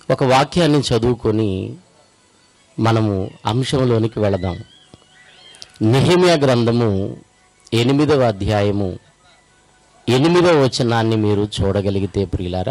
ఒక వాక్యాన్ని చదువుకొని మనము అంశంలోనికి వెళదాం నిహిమియా గ్రంథము ఎనిమిదవ అధ్యాయము ఎనిమిదవ వచనాన్ని మీరు చూడగలిగితే ప్రియులారా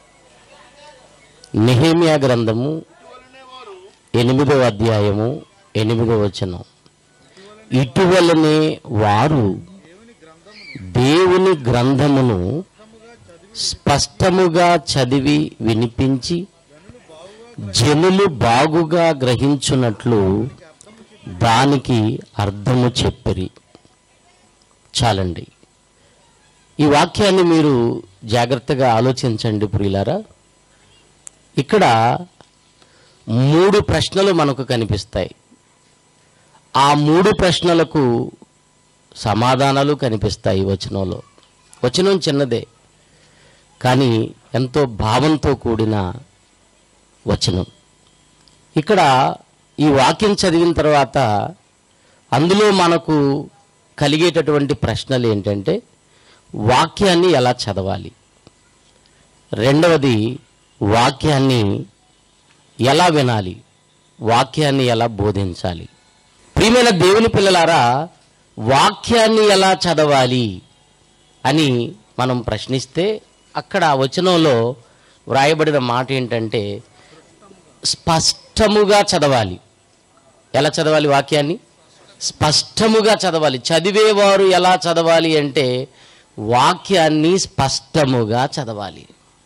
నిహేమియా గ్రంథము ఎనిమిదవ అధ్యాయము ఎనిమిదవ వచనం ఇటువలనే వారు దేవుని గ్రంథమును స్పష్టముగా చదివి వినిపించి జనులు బాగుగా గ్రహించున్నట్లు దానికి అర్థము చెప్పిరి చాలండి ఈ వాక్యాన్ని మీరు జాగ్రత్తగా ఆలోచించండి ప్రియులారా ఇక్కడ మూడు ప్రశ్నలు మనకు కనిపిస్తాయి ఆ మూడు ప్రశ్నలకు సమాధానాలు కనిపిస్తాయి ఈ వచనంలో వచనం చిన్నదే కానీ ఎంతో భావంతో కూడిన వచనం ఇక్కడ ఈ వాక్యం చదివిన తర్వాత అందులో మనకు కలిగేటటువంటి ప్రశ్నలు ఏంటంటే వాక్యాన్ని ఎలా చదవాలి రెండవది వాక్యాన్ని ఎలా వినాలి వాక్యాన్ని ఎలా బోధించాలి ప్రియమైన దేవుని పిల్లలారా వాక్యాన్ని ఎలా చదవాలి అని మనం ప్రశ్నిస్తే అక్కడ ఆ వచనంలో వ్రాయబడిన మాట ఏంటంటే స్పష్టముగా చదవాలి ఎలా చదవాలి వాక్యాన్ని స్పష్టముగా చదవాలి చదివేవారు ఎలా చదవాలి అంటే వాక్యాన్ని స్పష్టముగా చదవాలి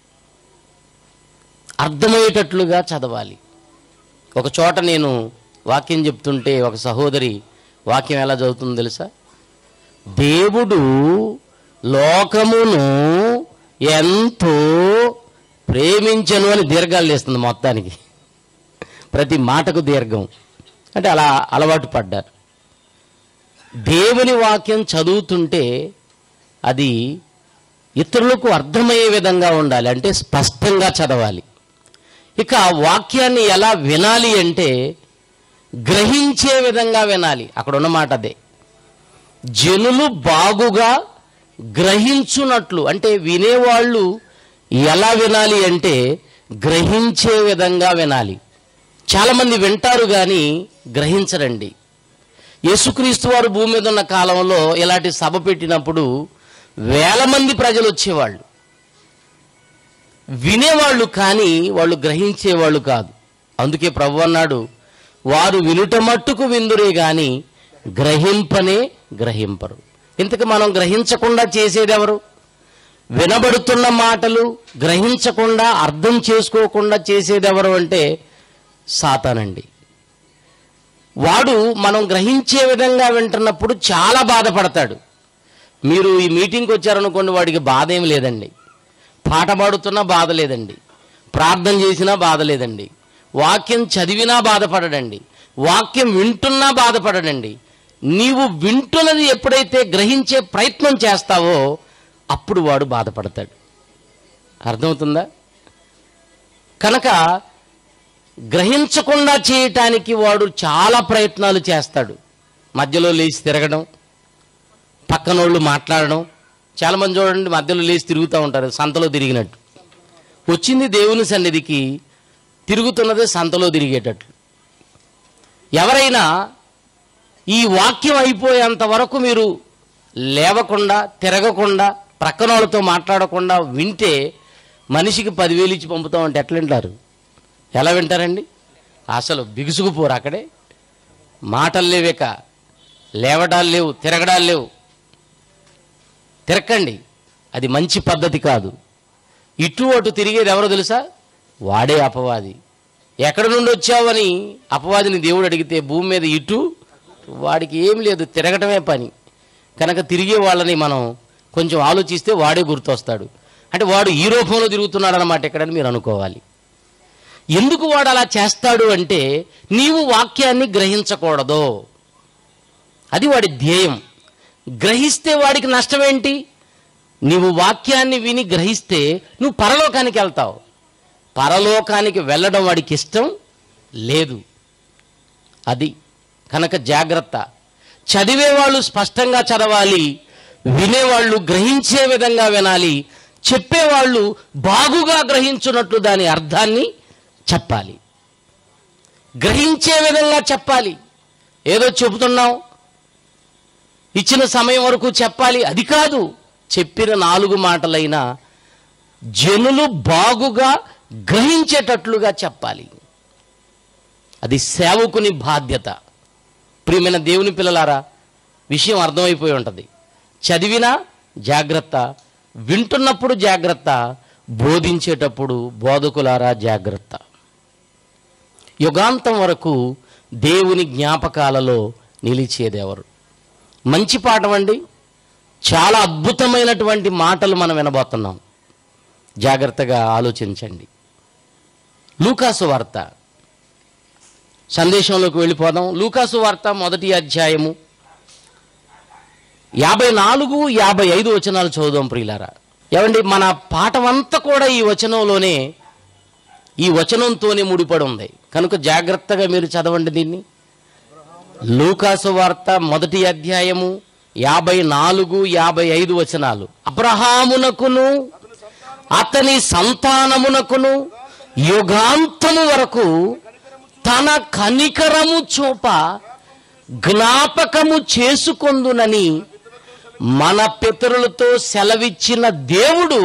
అర్థమయ్యేటట్లుగా చదవాలి ఒక చోట నేను వాక్యం చెప్తుంటే ఒక సహోదరి వాక్యం ఎలా చదువుతుందో తెలుసా దేవుడు లోకమును ఎంతో ప్రేమించను అని దీర్ఘాలు లేస్తుంది మొత్తానికి ప్రతి మాటకు దీర్ఘం అంటే అలా అలవాటు పడ్డారు దేవుని వాక్యం చదువుతుంటే అది ఇతరులకు అర్థమయ్యే విధంగా ఉండాలి అంటే స్పష్టంగా చదవాలి ఇక వాక్యాన్ని ఎలా వినాలి అంటే గ్రహించే విధంగా వినాలి అక్కడ ఉన్న మాట అదే జనులు బాగుగా గ్రహించున్నట్లు అంటే వినేవాళ్ళు ఎలా వినాలి అంటే గ్రహించే విధంగా వినాలి చాలామంది వింటారు కానీ గ్రహించరండి యేసుక్రీస్తు వారు భూమి మీద ఉన్న కాలంలో ఇలాంటి సభ పెట్టినప్పుడు వేల మంది ప్రజలు వచ్చేవాళ్ళు వినేవాళ్ళు కానీ వాళ్ళు గ్రహించేవాళ్ళు కాదు అందుకే ప్రభు అన్నాడు వారు వినుట మట్టుకు విందురే గాని గ్రహింపనే గ్రహింపరు ఇంతకు మనం గ్రహించకుండా చేసేది ఎవరు వినబడుతున్న మాటలు గ్రహించకుండా అర్థం చేసుకోకుండా చేసేది ఎవరు అంటే సాతానండి వాడు మనం గ్రహించే విధంగా వింటున్నప్పుడు చాలా బాధపడతాడు మీరు ఈ మీటింగ్కి వచ్చారనుకోండి వాడికి బాధ ఏమి లేదండి పాట పాడుతున్నా బాధ లేదండి ప్రార్థన చేసినా బాధ లేదండి వాక్యం చదివినా బాధపడడండి వాక్యం వింటున్నా బాధపడడండి నీవు వింటున్నది ఎప్పుడైతే గ్రహించే ప్రయత్నం చేస్తావో అప్పుడు వాడు బాధపడతాడు అర్థమవుతుందా కనుక గ్రహించకుండా చేయటానికి వాడు చాలా ప్రయత్నాలు చేస్తాడు మధ్యలో లేచి తిరగడం పక్కనోళ్ళు మాట్లాడడం చాలామంది చూడండి మధ్యలో లేచి తిరుగుతూ ఉంటారు సంతలో తిరిగినట్టు వచ్చింది దేవుని సన్నిధికి తిరుగుతున్నదే సంతలో తిరిగేటట్లు ఎవరైనా ఈ వాక్యం అయిపోయేంత వరకు మీరు లేవకుండా తిరగకుండా ప్రక్కన వాళ్ళతో మాట్లాడకుండా వింటే మనిషికి పదివేలు ఇచ్చి పంపుతామంటే ఎట్లా వింటారు ఎలా వింటారండి అసలు బిగుసుకుపోరు అక్కడే మాటలు లేవేక లేవడాలు లేవు తిరగడాలు లేవు తిరక్కండి అది మంచి పద్ధతి కాదు ఇటు అటు తిరిగేది ఎవరో తెలుసా వాడే అపవాది ఎక్కడి నుండి వచ్చావని అపవాదిని దేవుడు అడిగితే భూమి మీద ఇటు వాడికి ఏం లేదు తిరగటమే పని కనుక తిరిగే వాళ్ళని మనం కొంచెం ఆలోచిస్తే వాడే గుర్తొస్తాడు అంటే వాడు ఈ రూపంలో తిరుగుతున్నాడు అనమాట ఎక్కడని మీరు అనుకోవాలి ఎందుకు వాడు అలా చేస్తాడు అంటే నీవు వాక్యాన్ని గ్రహించకూడదు అది వాడి ధ్యేయం గ్రహిస్తే వాడికి నష్టం ఏంటి నీవు వాక్యాన్ని విని గ్రహిస్తే నువ్వు పరలోకానికి వెళ్తావు పరలోకానికి వెళ్ళడం వాడికి ఇష్టం లేదు అది కనుక జాగ్రత్త చదివేవాళ్ళు స్పష్టంగా చదవాలి వినేవాళ్ళు గ్రహించే విధంగా వినాలి చెప్పేవాళ్ళు బాగుగా గ్రహించున్నట్లు దాని అర్థాన్ని చెప్పాలి గ్రహించే విధంగా చెప్పాలి ఏదో చెబుతున్నాం ఇచ్చిన సమయం వరకు చెప్పాలి అది కాదు చెప్పిన నాలుగు మాటలైనా జనులు బాగుగా గ్రహించేటట్లుగా చెప్పాలి అది సేవకుని బాధ్యత ప్రియమైన దేవుని పిల్లలారా విషయం అర్థమైపోయి ఉంటుంది చదివినా జాగ్రత్త వింటున్నప్పుడు జాగ్రత్త బోధించేటప్పుడు బోధకులారా జాగ్రత్త యుగాంతం వరకు దేవుని జ్ఞాపకాలలో నిలిచేదెవరు మంచి పాఠం అండి చాలా అద్భుతమైనటువంటి మాటలు మనం వినబోతున్నాం జాగ్రత్తగా ఆలోచించండి లూకాసు వార్త సందేశంలోకి వెళ్ళిపోదాం లూకాసు వార్త మొదటి అధ్యాయము యాభై నాలుగు యాభై ఐదు వచనాలు చదువుదాం ప్రియులారా ఏమండి మన పాఠం అంతా కూడా ఈ వచనంలోనే ఈ వచనంతోనే ముడిపడి ఉంది కనుక జాగ్రత్తగా మీరు చదవండి దీన్ని లూకాసు వార్త మొదటి అధ్యాయము యాభై నాలుగు యాభై ఐదు వచనాలు అబ్రహామునకును అతని సంతానమునకును యుగాంతము వరకు తన కనికరము చూప జ్ఞాపకము చేసుకొందునని మన పితరులతో సెలవిచ్చిన దేవుడు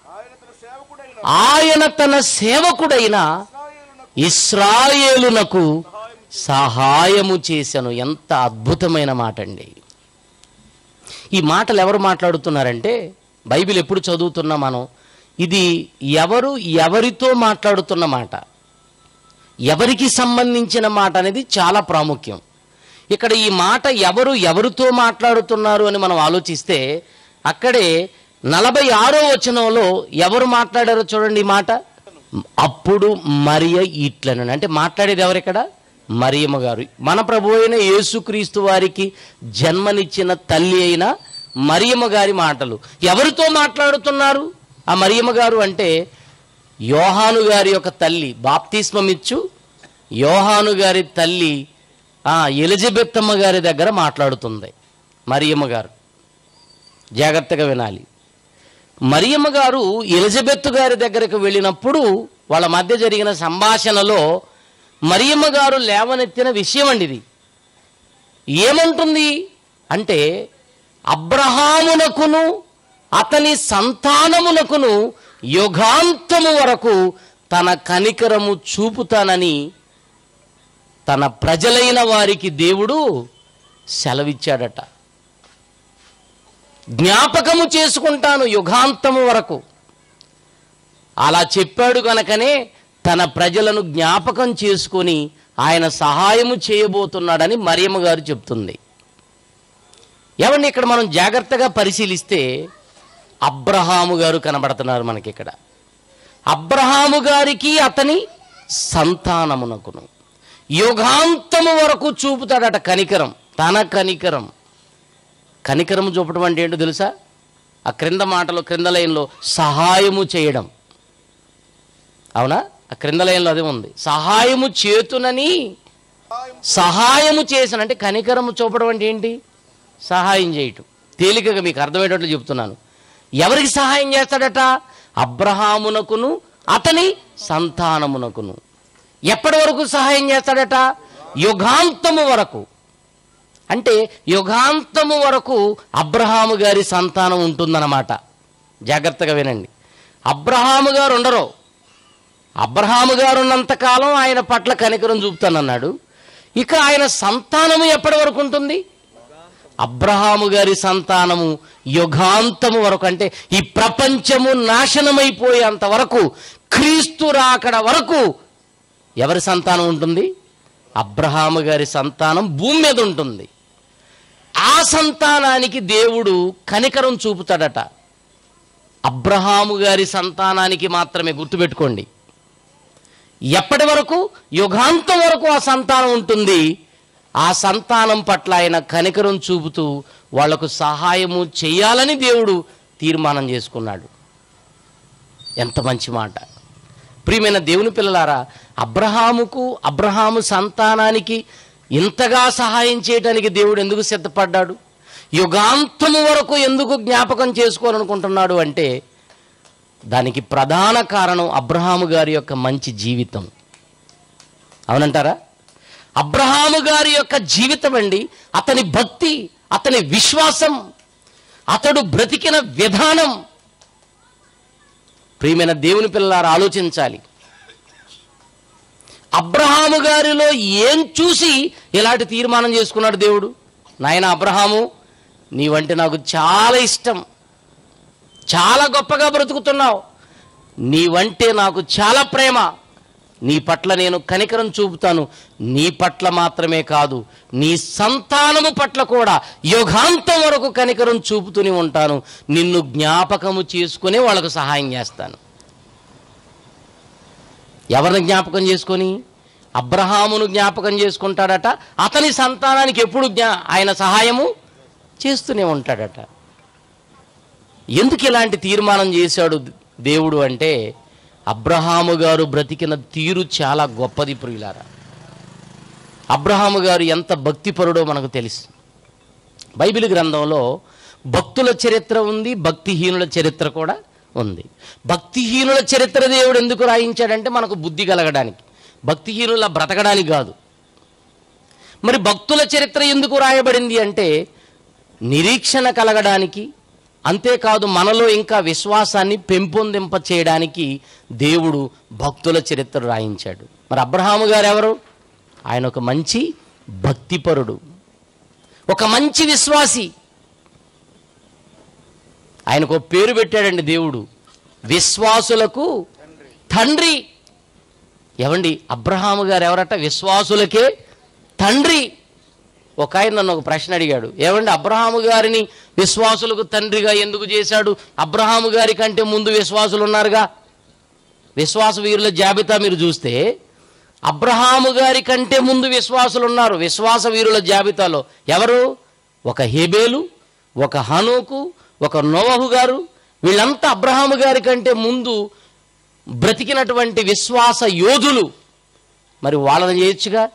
ఆయన తన సేవకుడైన ఇస్రాయేలునకు సహాయము చేశాను ఎంత అద్భుతమైన మాట అండి ఈ మాటలు ఎవరు మాట్లాడుతున్నారంటే బైబిల్ ఎప్పుడు చదువుతున్నా మనం ఇది ఎవరు ఎవరితో మాట్లాడుతున్న మాట ఎవరికి సంబంధించిన మాట అనేది చాలా ప్రాముఖ్యం ఇక్కడ ఈ మాట ఎవరు ఎవరితో మాట్లాడుతున్నారు అని మనం ఆలోచిస్తే అక్కడే నలభై ఆరో వచనంలో ఎవరు మాట్లాడారో చూడండి ఈ మాట అప్పుడు మరియ ఇట్లను అంటే మాట్లాడేది ఎవరు ఇక్కడ మరియమ్మ గారు మన ప్రభు అయిన యేసుక్రీస్తు వారికి జన్మనిచ్చిన తల్లి అయిన మరియమ్మ గారి మాటలు ఎవరితో మాట్లాడుతున్నారు ఆ మరియమ్మ గారు అంటే యోహాను గారి యొక్క తల్లి బాప్తిస్మమిచ్చు యోహాను గారి తల్లి ఆ ఎలిజబెత్తమ్మ గారి దగ్గర మాట్లాడుతుంది మరియమ్మ గారు జాగ్రత్తగా వినాలి మరియమ్మ గారు ఎలిజబెత్ గారి దగ్గరకు వెళ్ళినప్పుడు వాళ్ళ మధ్య జరిగిన సంభాషణలో మరియమ్మ గారు లేవనెత్తిన విషయం అండి ఇది ఏమంటుంది అంటే అబ్రహామునకును అతని సంతానమునకును యుగాంతము వరకు తన కనికరము చూపుతానని తన ప్రజలైన వారికి దేవుడు సెలవిచ్చాడట జ్ఞాపకము చేసుకుంటాను యుగాంతము వరకు అలా చెప్పాడు కనుకనే తన ప్రజలను జ్ఞాపకం చేసుకొని ఆయన సహాయము చేయబోతున్నాడని మరియమ్మ గారు చెప్తుంది ఏమండి ఇక్కడ మనం జాగ్రత్తగా పరిశీలిస్తే అబ్రహాము గారు కనబడుతున్నారు మనకి ఇక్కడ అబ్రహాము గారికి అతని సంతానమునకును యుగాంతము వరకు చూపుతాడట కనికరం తన కనికరం కనికరము చూపడం అంటే ఏంటో తెలుసా ఆ క్రింద మాటలో క్రింద లైన్లో సహాయము చేయడం అవునా ఆ క్రింద లైన్లో అదే ఉంది సహాయము చేతునని సహాయము చేసిన అంటే కనికరము చూపడం అంటే ఏంటి సహాయం చేయటం తేలికగా మీకు అర్థమయ్యేటట్లు చెప్తున్నాను ఎవరికి సహాయం చేస్తాడట అబ్రహామునకును అతని సంతానమునకును ఎప్పటి వరకు సహాయం చేస్తాడట యుగాంతము వరకు అంటే యుగాంతము వరకు అబ్రహాము గారి సంతానం ఉంటుందన్నమాట జాగ్రత్తగా వినండి అబ్రహాము గారు ఉండరు అబ్రహాము గారు ఉన్నంతకాలం ఆయన పట్ల కనికరం చూపుతానన్నాడు ఇక ఆయన సంతానము ఎప్పటి వరకు ఉంటుంది అబ్రహాము గారి సంతానము యుగాంతము వరకు అంటే ఈ ప్రపంచము నాశనమైపోయేంత వరకు క్రీస్తు రాకడ వరకు ఎవరి సంతానం ఉంటుంది అబ్రహాము గారి సంతానం భూమి మీద ఉంటుంది ఆ సంతానానికి దేవుడు కనికరం చూపుతాడట అబ్రహాము గారి సంతానానికి మాత్రమే గుర్తుపెట్టుకోండి ఎప్పటి వరకు యుగాంతం వరకు ఆ సంతానం ఉంటుంది ఆ సంతానం పట్ల ఆయన కనికరం చూపుతూ వాళ్లకు సహాయము చేయాలని దేవుడు తీర్మానం చేసుకున్నాడు ఎంత మంచి మాట ప్రియమైన దేవుని పిల్లలారా అబ్రహాముకు అబ్రహాము సంతానానికి ఇంతగా సహాయం చేయడానికి దేవుడు ఎందుకు సిద్ధపడ్డాడు యుగాంతము వరకు ఎందుకు జ్ఞాపకం చేసుకోవాలనుకుంటున్నాడు అంటే దానికి ప్రధాన కారణం అబ్రహాము గారి యొక్క మంచి జీవితం అవునంటారా అబ్రహాము గారి యొక్క జీవితం అండి అతని భక్తి అతని విశ్వాసం అతడు బ్రతికిన విధానం ప్రియమైన దేవుని పిల్లలారా ఆలోచించాలి అబ్రహాము గారిలో ఏం చూసి ఇలాంటి తీర్మానం చేసుకున్నాడు దేవుడు నాయన అబ్రహాము నీవంటే నాకు చాలా ఇష్టం చాలా గొప్పగా బ్రతుకుతున్నావు నీవంటే నాకు చాలా ప్రేమ నీ పట్ల నేను కనికరం చూపుతాను నీ పట్ల మాత్రమే కాదు నీ సంతానము పట్ల కూడా యుగాంతం వరకు కనికరం చూపుతూనే ఉంటాను నిన్ను జ్ఞాపకము చేసుకుని వాళ్ళకు సహాయం చేస్తాను ఎవరిని జ్ఞాపకం చేసుకొని అబ్రహామును జ్ఞాపకం చేసుకుంటాడట అతని సంతానానికి ఎప్పుడు జ్ఞా ఆయన సహాయము చేస్తూనే ఉంటాడట ఎందుకు ఇలాంటి తీర్మానం చేశాడు దేవుడు అంటే అబ్రహాము గారు బ్రతికిన తీరు చాలా గొప్పది ప్రియులారా అబ్రహాము గారు ఎంత భక్తిపరుడో మనకు తెలుసు బైబిల్ గ్రంథంలో భక్తుల చరిత్ర ఉంది భక్తిహీనుల చరిత్ర కూడా ఉంది భక్తిహీనుల చరిత్ర దేవుడు ఎందుకు రాయించాడంటే మనకు బుద్ధి కలగడానికి భక్తిహీనుల బ్రతకడానికి కాదు మరి భక్తుల చరిత్ర ఎందుకు రాయబడింది అంటే నిరీక్షణ కలగడానికి అంతేకాదు మనలో ఇంకా విశ్వాసాన్ని పెంపొందింప చేయడానికి దేవుడు భక్తుల చరిత్ర రాయించాడు మరి అబ్రహాము గారు ఎవరు ఆయన ఒక మంచి భక్తిపరుడు ఒక మంచి విశ్వాసి ఆయనకు ఒక పేరు పెట్టాడండి దేవుడు విశ్వాసులకు తండ్రి ఏమండి అబ్రహాము గారు ఎవరట విశ్వాసులకే తండ్రి ఒక ఆయన నన్ను ఒక ప్రశ్న అడిగాడు ఏమండి అబ్రహాము గారిని విశ్వాసులకు తండ్రిగా ఎందుకు చేశాడు అబ్రహాము గారి కంటే ముందు విశ్వాసులు ఉన్నారుగా విశ్వాస వీరుల జాబితా మీరు చూస్తే అబ్రహాము గారి కంటే ముందు విశ్వాసులు ఉన్నారు విశ్వాస వీరుల జాబితాలో ఎవరు ఒక హెబేలు ఒక హనోకు ఒక నోవహు గారు వీళ్ళంతా అబ్రహాము గారి కంటే ముందు బ్రతికినటువంటి విశ్వాస యోధులు మరి వాళ్ళని చేయొచ్చుగా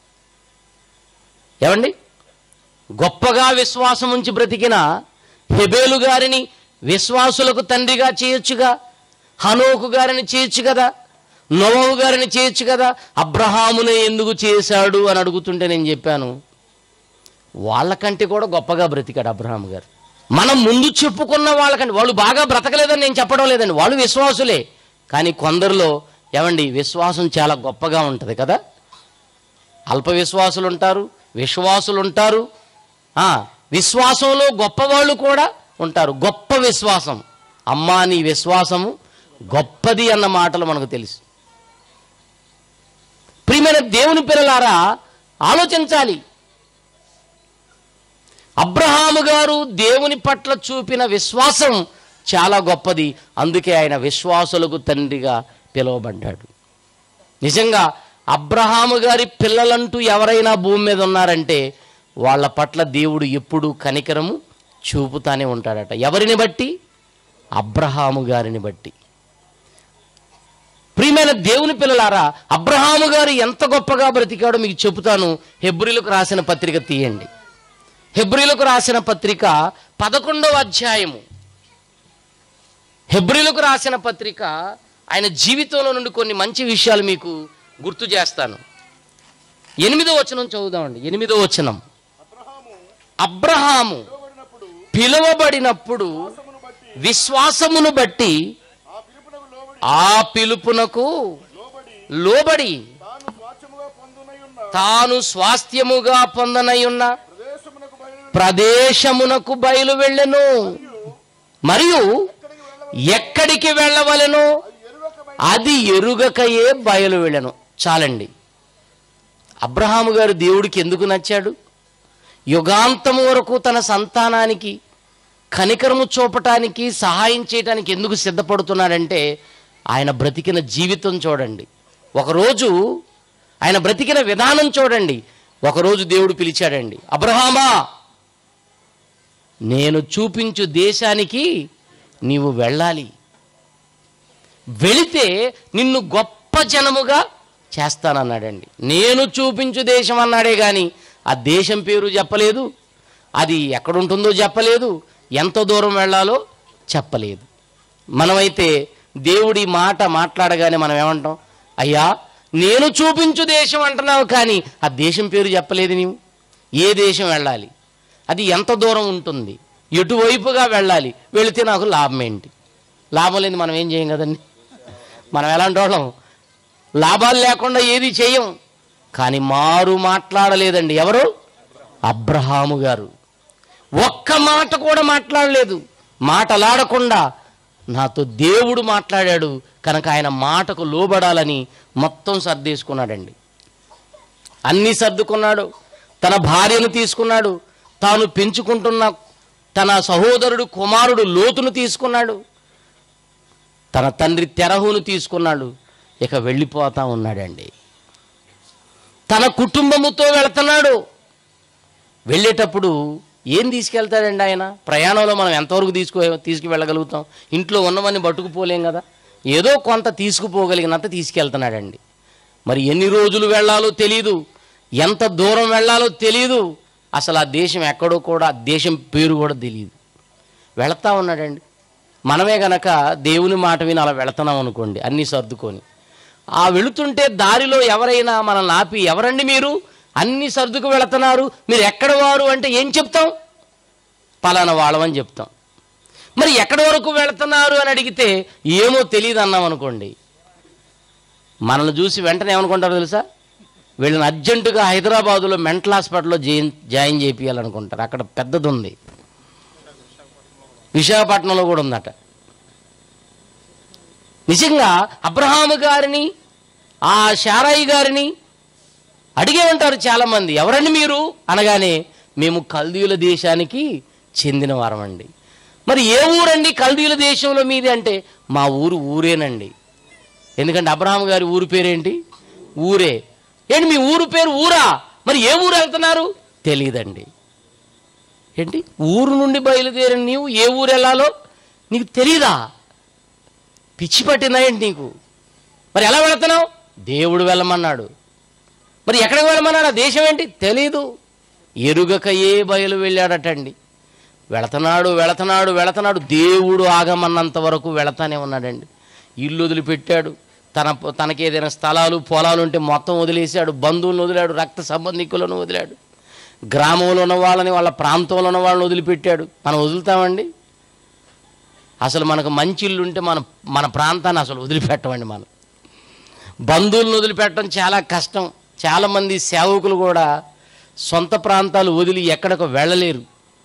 ఏమండి గొప్పగా విశ్వాసం ఉంచి బ్రతికిన హెబేలు గారిని విశ్వాసులకు తండ్రిగా చేయొచ్చుగా హనోకు గారిని చేయొచ్చు కదా నోవహు గారిని చేయొచ్చు కదా అబ్రహామునే ఎందుకు చేశాడు అని అడుగుతుంటే నేను చెప్పాను వాళ్ళకంటే కూడా గొప్పగా బ్రతికాడు అబ్రహాం గారు మనం ముందు చెప్పుకున్న వాళ్ళకంటే వాళ్ళు బాగా బ్రతకలేదని నేను చెప్పడం లేదండి వాళ్ళు విశ్వాసులే కానీ కొందరిలో ఏమండి విశ్వాసం చాలా గొప్పగా ఉంటుంది కదా అల్ప విశ్వాసులు ఉంటారు విశ్వాసులు ఉంటారు ఆ, విశ్వాసంలో గొప్పవాళ్ళు కూడా ఉంటారు గొప్ప విశ్వాసం అమ్మా నీ విశ్వాసము గొప్పది అన్న మాటలు మనకు తెలుసు ప్రియమైన దేవుని పిల్లలారా ఆలోచించాలి అబ్రహాము గారు దేవుని పట్ల చూపిన విశ్వాసం చాలా గొప్పది అందుకే ఆయన విశ్వాసులకు తండ్రిగా పిలువబడ్డాడు నిజంగా అబ్రహాము గారి పిల్లలంటూ ఎవరైనా భూమి మీద ఉన్నారంటే వాళ్ళ పట్ల దేవుడు ఎప్పుడూ కనికరము చూపుతానే ఉంటాడట ఎవరిని బట్టి అబ్రహాము గారిని బట్టి ప్రియమైన దేవుని పిల్లలారా అబ్రహాము గారు ఎంత గొప్పగా బ్రతికాడో మీకు చెబుతాను హెబ్రిలకు రాసిన పత్రిక తీయండి హెబ్రిలకు రాసిన పత్రిక పదకొండవ అధ్యాయము హెబ్రిలకు రాసిన పత్రిక ఆయన జీవితంలో నుండి కొన్ని మంచి విషయాలు మీకు గుర్తు చేస్తాను ఎనిమిదో వచనం చదువుదామండి ఎనిమిదో వచనం అబ్రహాము పిలువబడినప్పుడు విశ్వాసమును బట్టి ఆ పిలుపునకు లోబడి తాను స్వాస్థ్యముగా పొందనయున్న ప్రదేశమునకు బయలు వెళ్ళెను మరియు ఎక్కడికి వెళ్ళవలెను అది ఎరుగకయే బయలు వెళ్ళను చాలండి అబ్రహాము గారు దేవుడికి ఎందుకు నచ్చాడు యుగాంతం వరకు తన సంతానానికి కనికరము చూపటానికి సహాయం చేయటానికి ఎందుకు సిద్ధపడుతున్నాడంటే ఆయన బ్రతికిన జీవితం చూడండి ఒకరోజు ఆయన బ్రతికిన విధానం చూడండి ఒకరోజు దేవుడు పిలిచాడండి అబ్రహామా నేను చూపించు దేశానికి నీవు వెళ్ళాలి వెళితే నిన్ను గొప్ప జనముగా చేస్తానన్నాడండి నేను చూపించు దేశం అన్నాడే కానీ ఆ దేశం పేరు చెప్పలేదు అది ఎక్కడుంటుందో చెప్పలేదు ఎంత దూరం వెళ్ళాలో చెప్పలేదు మనమైతే దేవుడి మాట మాట్లాడగానే మనం ఏమంటాం అయ్యా నేను చూపించు దేశం అంటున్నావు కానీ ఆ దేశం పేరు చెప్పలేదు నీవు ఏ దేశం వెళ్ళాలి అది ఎంత దూరం ఉంటుంది ఎటువైపుగా వెళ్ళాలి వెళితే నాకు లాభం ఏంటి లాభం లేదు మనం ఏం చేయం కదండి మనం ఎలాంటి వాళ్ళం లాభాలు లేకుండా ఏది చేయం కానీ మారు మాట్లాడలేదండి ఎవరు అబ్రహాము గారు ఒక్క మాట కూడా మాట్లాడలేదు మాటలాడకుండా నాతో దేవుడు మాట్లాడాడు కనుక ఆయన మాటకు లోబడాలని మొత్తం సర్దేసుకున్నాడండి అన్నీ సర్దుకున్నాడు తన భార్యను తీసుకున్నాడు తాను పెంచుకుంటున్న తన సహోదరుడు కుమారుడు లోతును తీసుకున్నాడు తన తండ్రి తెరహును తీసుకున్నాడు ఇక వెళ్ళిపోతా ఉన్నాడండి తన కుటుంబముతో వెళుతున్నాడు వెళ్ళేటప్పుడు ఏం తీసుకెళ్తాడండి ఆయన ప్రయాణంలో మనం ఎంతవరకు తీసుకు తీసుకువెళ్ళగలుగుతాం ఇంట్లో ఉన్నవన్నీ పట్టుకుపోలేం కదా ఏదో కొంత తీసుకుపోగలిగినంత తీసుకెళ్తున్నాడండి మరి ఎన్ని రోజులు వెళ్ళాలో తెలియదు ఎంత దూరం వెళ్ళాలో తెలియదు అసలు ఆ దేశం ఎక్కడో కూడా ఆ దేశం పేరు కూడా తెలియదు వెళతా ఉన్నాడండి మనమే గనక దేవుని మాట విని అలా వెళుతున్నాం అనుకోండి అన్నీ సర్దుకొని ఆ వెళుతుంటే దారిలో ఎవరైనా మనల్ని ఆపి ఎవరండి మీరు అన్ని సర్దుకు వెళుతున్నారు మీరు ఎక్కడ వారు అంటే ఏం చెప్తాం పలానా వాళ్ళమని చెప్తాం మరి ఎక్కడి వరకు వెళుతున్నారు అని అడిగితే ఏమో తెలియదు అన్నాం అనుకోండి మనల్ని చూసి వెంటనే ఏమనుకుంటారో తెలుసా వీళ్ళని అర్జెంటుగా హైదరాబాదులో మెంటల్ హాస్పిటల్లో జాయిన్ జాయిన్ చేయించాలనుకుంటారు అక్కడ పెద్దది ఉంది విశాఖపట్నంలో కూడా ఉందట నిజంగా అబ్రహాము గారిని ఆ శారాయి గారిని అడిగే ఉంటారు చాలామంది ఎవరండి మీరు అనగానే మేము కల్దీయుల దేశానికి చెందిన వారమండి మరి ఏ ఊరండి కల్దీయుల దేశంలో మీది అంటే మా ఊరు ఊరేనండి ఎందుకంటే అబ్రహాం గారి ఊరు పేరేంటి ఊరే ఏంటి మీ ఊరు పేరు ఊరా మరి ఏ ఊరు వెళ్తున్నారు తెలియదండి ఏంటి ఊరు నుండి బయలుదేరిన నీవు ఏ ఊరు వెళ్ళాలో నీకు తెలీదా పిచ్చి పట్టిందా ఏంటి నీకు మరి ఎలా వెళుతున్నావు దేవుడు వెళ్ళమన్నాడు మరి ఎక్కడికి వెళ్ళమన్నాడు ఆ దేశం ఏంటి తెలీదు ఎరుగక ఏ బయలు వెళ్ళాడటండి వెళుతున్నాడు వెళుతున్నాడు వెళుతున్నాడు దేవుడు ఆగమన్నంత వరకు వెళతానే ఉన్నాడండి ఇల్లు వదిలిపెట్టాడు తన తనకి ఏదైనా స్థలాలు పొలాలు ఉంటే మొత్తం వదిలేశాడు బంధువులను వదిలాడు రక్త సంబంధికులను వదిలాడు గ్రామంలో ఉన్న వాళ్ళని వాళ్ళ ప్రాంతంలో ఉన్న వాళ్ళని వదిలిపెట్టాడు మనం వదులుతామండి అసలు మనకు మంచి ఇల్లు ఉంటే మన మన ప్రాంతాన్ని అసలు వదిలిపెట్టమండి మనం బంధువులను వదిలిపెట్టడం చాలా కష్టం చాలామంది సేవకులు కూడా సొంత ప్రాంతాలు వదిలి ఎక్కడికి వెళ్ళలేరు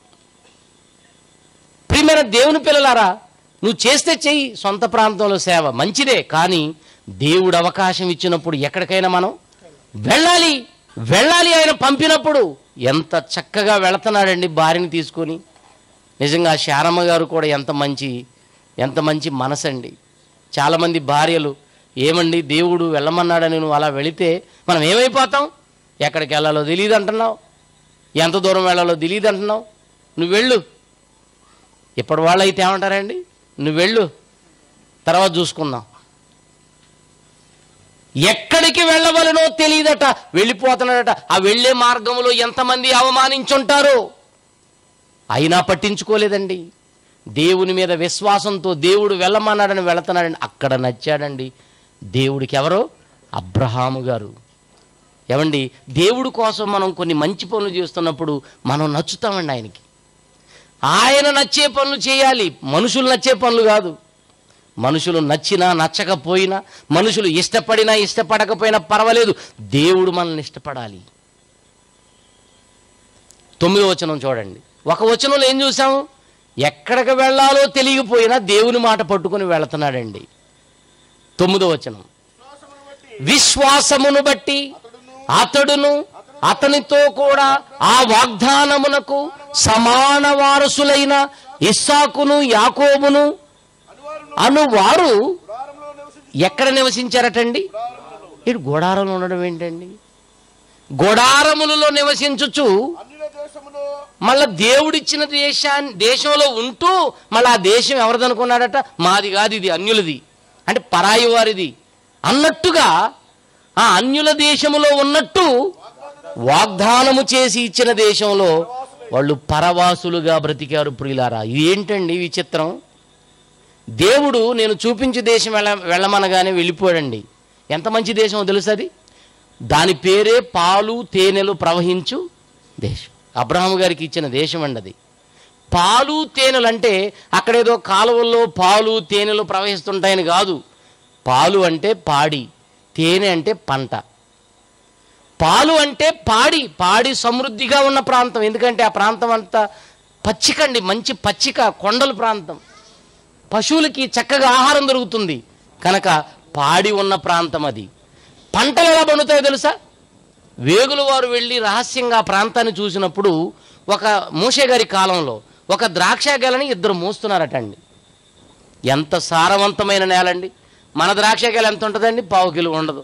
ప్రియమైన దేవుని పిల్లలారా నువ్వు చేస్తే చెయ్యి సొంత ప్రాంతంలో సేవ మంచిదే కానీ దేవుడు అవకాశం ఇచ్చినప్పుడు ఎక్కడికైనా మనం వెళ్ళాలి వెళ్ళాలి ఆయన పంపినప్పుడు ఎంత చక్కగా వెళుతున్నాడండి భార్యని తీసుకొని నిజంగా శారమ్మ గారు కూడా ఎంత మంచి ఎంత మంచి మనసండి చాలామంది భార్యలు ఏమండి దేవుడు వెళ్ళమన్నాడని నువ్వు అలా వెళితే మనం ఏమైపోతాం ఎక్కడికి వెళ్ళాలో తెలియదు అంటున్నావు ఎంత దూరం వెళ్ళాలో తెలియదు అంటున్నావు నువ్వు వెళ్ళు ఇప్పటి వాళ్ళు అయితే ఏమంటారండి నువ్వు వెళ్ళు తర్వాత చూసుకుందాం ఎక్కడికి వెళ్ళవలనో తెలియదట వెళ్ళిపోతున్నాడట ఆ వెళ్ళే మార్గంలో ఎంతమంది అవమానించుంటారో అయినా పట్టించుకోలేదండి దేవుని మీద విశ్వాసంతో దేవుడు వెళ్ళమన్నాడని వెళుతున్నాడని అక్కడ నచ్చాడండి దేవుడికి ఎవరో అబ్రహాము గారు ఏమండి దేవుడి కోసం మనం కొన్ని మంచి పనులు చేస్తున్నప్పుడు మనం నచ్చుతామండి ఆయనకి ఆయన నచ్చే పనులు చేయాలి మనుషులు నచ్చే పనులు కాదు మనుషులు నచ్చినా నచ్చకపోయినా మనుషులు ఇష్టపడినా ఇష్టపడకపోయినా పర్వాలేదు దేవుడు మనల్ని ఇష్టపడాలి తొమ్మిదో వచనం చూడండి ఒక వచనంలో ఏం చూసాము ఎక్కడికి వెళ్ళాలో తెలియకపోయినా దేవుని మాట పట్టుకొని వెళుతున్నాడండి తొమ్మిదో వచనం విశ్వాసమును బట్టి అతడును అతనితో కూడా ఆ వాగ్దానమునకు సమాన వారసులైన ఇస్సాకును యాకోబును అను వారు ఎక్కడ నివసించారటండి ఇటు గోడారంలో ఉండడం ఏంటండి గోడారములలో నివసించుచు అన్యుల దేశములో మళ్ళా దేవుడిచ్చిన దేశాన్ని దేశంలో ఉంటూ మళ్ళీ ఆ దేశం ఎవరిదనుకున్నాడట మాది కాదు ఇది అన్యులది అంటే పరాయి వారిది అన్నట్టుగా ఆ అన్యుల దేశములో ఉన్నట్టు వాగ్దానము చేసి ఇచ్చిన దేశంలో వాళ్ళు పరవాసులుగా బ్రతికారు ప్రియులారా ఇది ఏంటండి విచిత్రం దేవుడు నేను చూపించే దేశం వెళ్ళ వెళ్ళమనగానే వెళ్ళిపోయాడండి ఎంత మంచి దేశమో తెలుసు అది దాని పేరే పాలు తేనెలు ప్రవహించు దేశం అబ్రహాము గారికి ఇచ్చిన దేశం అండి అది పాలు తేనెలు అంటే అక్కడేదో కాలువల్లో పాలు తేనెలు ప్రవహిస్తుంటాయని కాదు పాలు అంటే పాడి తేనె అంటే పంట పాలు అంటే పాడి పాడి సమృద్ధిగా ఉన్న ప్రాంతం ఎందుకంటే ఆ ప్రాంతం అంతా పచ్చికండి మంచి పచ్చిక కొండల ప్రాంతం పశువులకి చక్కగా ఆహారం దొరుకుతుంది కనుక పాడి ఉన్న ప్రాంతం అది పంటలు ఎలా పండుతాయో తెలుసా వేగుల వారు వెళ్ళి రహస్యంగా ఆ ప్రాంతాన్ని చూసినప్పుడు ఒక మూషే గారి కాలంలో ఒక ద్రాక్ష గెలని ఇద్దరు మోస్తున్నారటండి ఎంత సారవంతమైన నేలండి మన ద్రాక్ష గెల ఎంత ఉంటుందండి పావు కిలో ఉండదు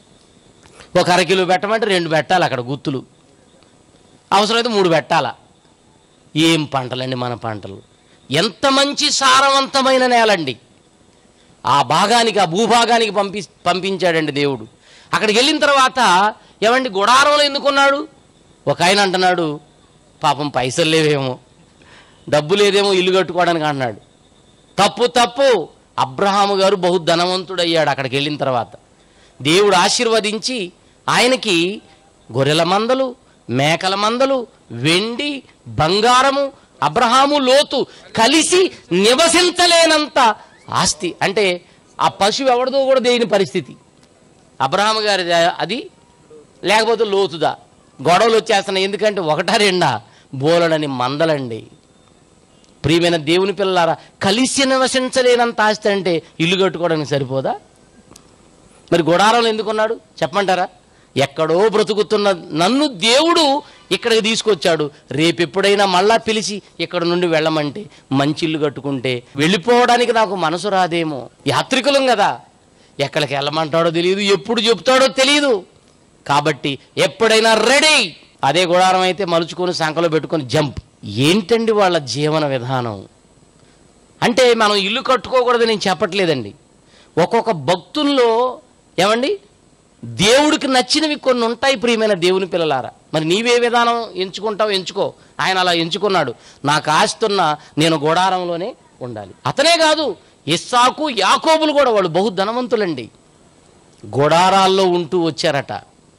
ఒక అర కిలో పెట్టమంటే రెండు పెట్టాలి అక్కడ గుత్తులు అవసరమైతే మూడు పెట్టాలా ఏం పంటలండి మన పంటలు ఎంత మంచి సారవంతమైన నేలండి ఆ భాగానికి ఆ భూభాగానికి పంపి పంపించాడండి దేవుడు అక్కడికి వెళ్ళిన తర్వాత ఏమండి గుడారంలో ఎందుకున్నాడు ఒక ఆయన అంటున్నాడు పాపం పైసలు లేవేమో డబ్బు లేదేమో ఇల్లు కట్టుకోవడానికి అన్నాడు తప్పు తప్పు అబ్రహాము గారు బహు ధనవంతుడయ్యాడు అక్కడికి వెళ్ళిన తర్వాత దేవుడు ఆశీర్వదించి ఆయనకి గొర్రెల మందలు మేకల మందలు వెండి బంగారము అబ్రహాము లోతు కలిసి నివసించలేనంత ఆస్తి అంటే ఆ పశువు ఎవరిదో కూడా దేని పరిస్థితి అబ్రహాము గారి అది లేకపోతే లోతుదా గొడవలు వచ్చేస్తున్నాయి ఎందుకంటే ఒకటా రెండా బోలడని మందలండి ప్రియమైన దేవుని పిల్లలారా కలిసి నివసించలేనంత ఆస్తి అంటే ఇల్లు కట్టుకోవడానికి సరిపోదా మరి గుడారంలో ఎందుకున్నాడు చెప్పమంటారా ఎక్కడో బ్రతుకుతున్న నన్ను దేవుడు ఇక్కడికి తీసుకొచ్చాడు రేపు ఎప్పుడైనా మళ్ళా పిలిచి ఇక్కడ నుండి వెళ్ళమంటే మంచి ఇల్లు కట్టుకుంటే వెళ్ళిపోవడానికి నాకు మనసు రాదేమో యాత్రికులం కదా ఎక్కడికి వెళ్ళమంటాడో తెలియదు ఎప్పుడు చెప్తాడో తెలియదు కాబట్టి ఎప్పుడైనా రెడీ అదే గుడారం అయితే మలుచుకొని సంకలో పెట్టుకొని జంప్ ఏంటండి వాళ్ళ జీవన విధానం అంటే మనం ఇల్లు కట్టుకోకూడదు నేను చెప్పట్లేదండి ఒక్కొక్క భక్తుల్లో ఏమండి దేవుడికి నచ్చినవి కొన్ని ఉంటాయి ప్రియమైన దేవుని పిల్లలారా మరి నీవే విధానం ఎంచుకుంటావు ఎంచుకో ఆయన అలా ఎంచుకున్నాడు నాకు ఆస్తున్న నేను గోడారంలోనే ఉండాలి అతనే కాదు ఇస్సాకు యాకోబులు కూడా వాళ్ళు బహు ధనవంతులండి గోడారాల్లో ఉంటూ వచ్చారట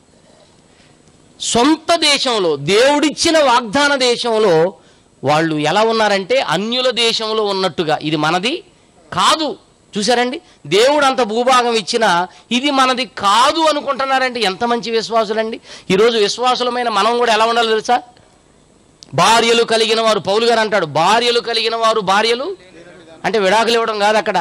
సొంత దేశంలో దేవుడిచ్చిన వాగ్దాన దేశంలో వాళ్ళు ఎలా ఉన్నారంటే అన్యుల దేశంలో ఉన్నట్టుగా ఇది మనది కాదు చూసారండి దేవుడు అంత భూభాగం ఇచ్చినా ఇది మనది కాదు అనుకుంటున్నారంటే ఎంత మంచి విశ్వాసులండి ఈరోజు విశ్వాసులమైన మనం కూడా ఎలా ఉండాలో తెలుసా భార్యలు కలిగిన వారు పౌలు గారు అంటాడు భార్యలు కలిగిన వారు భార్యలు అంటే విడాకులు ఇవ్వడం కాదు అక్కడ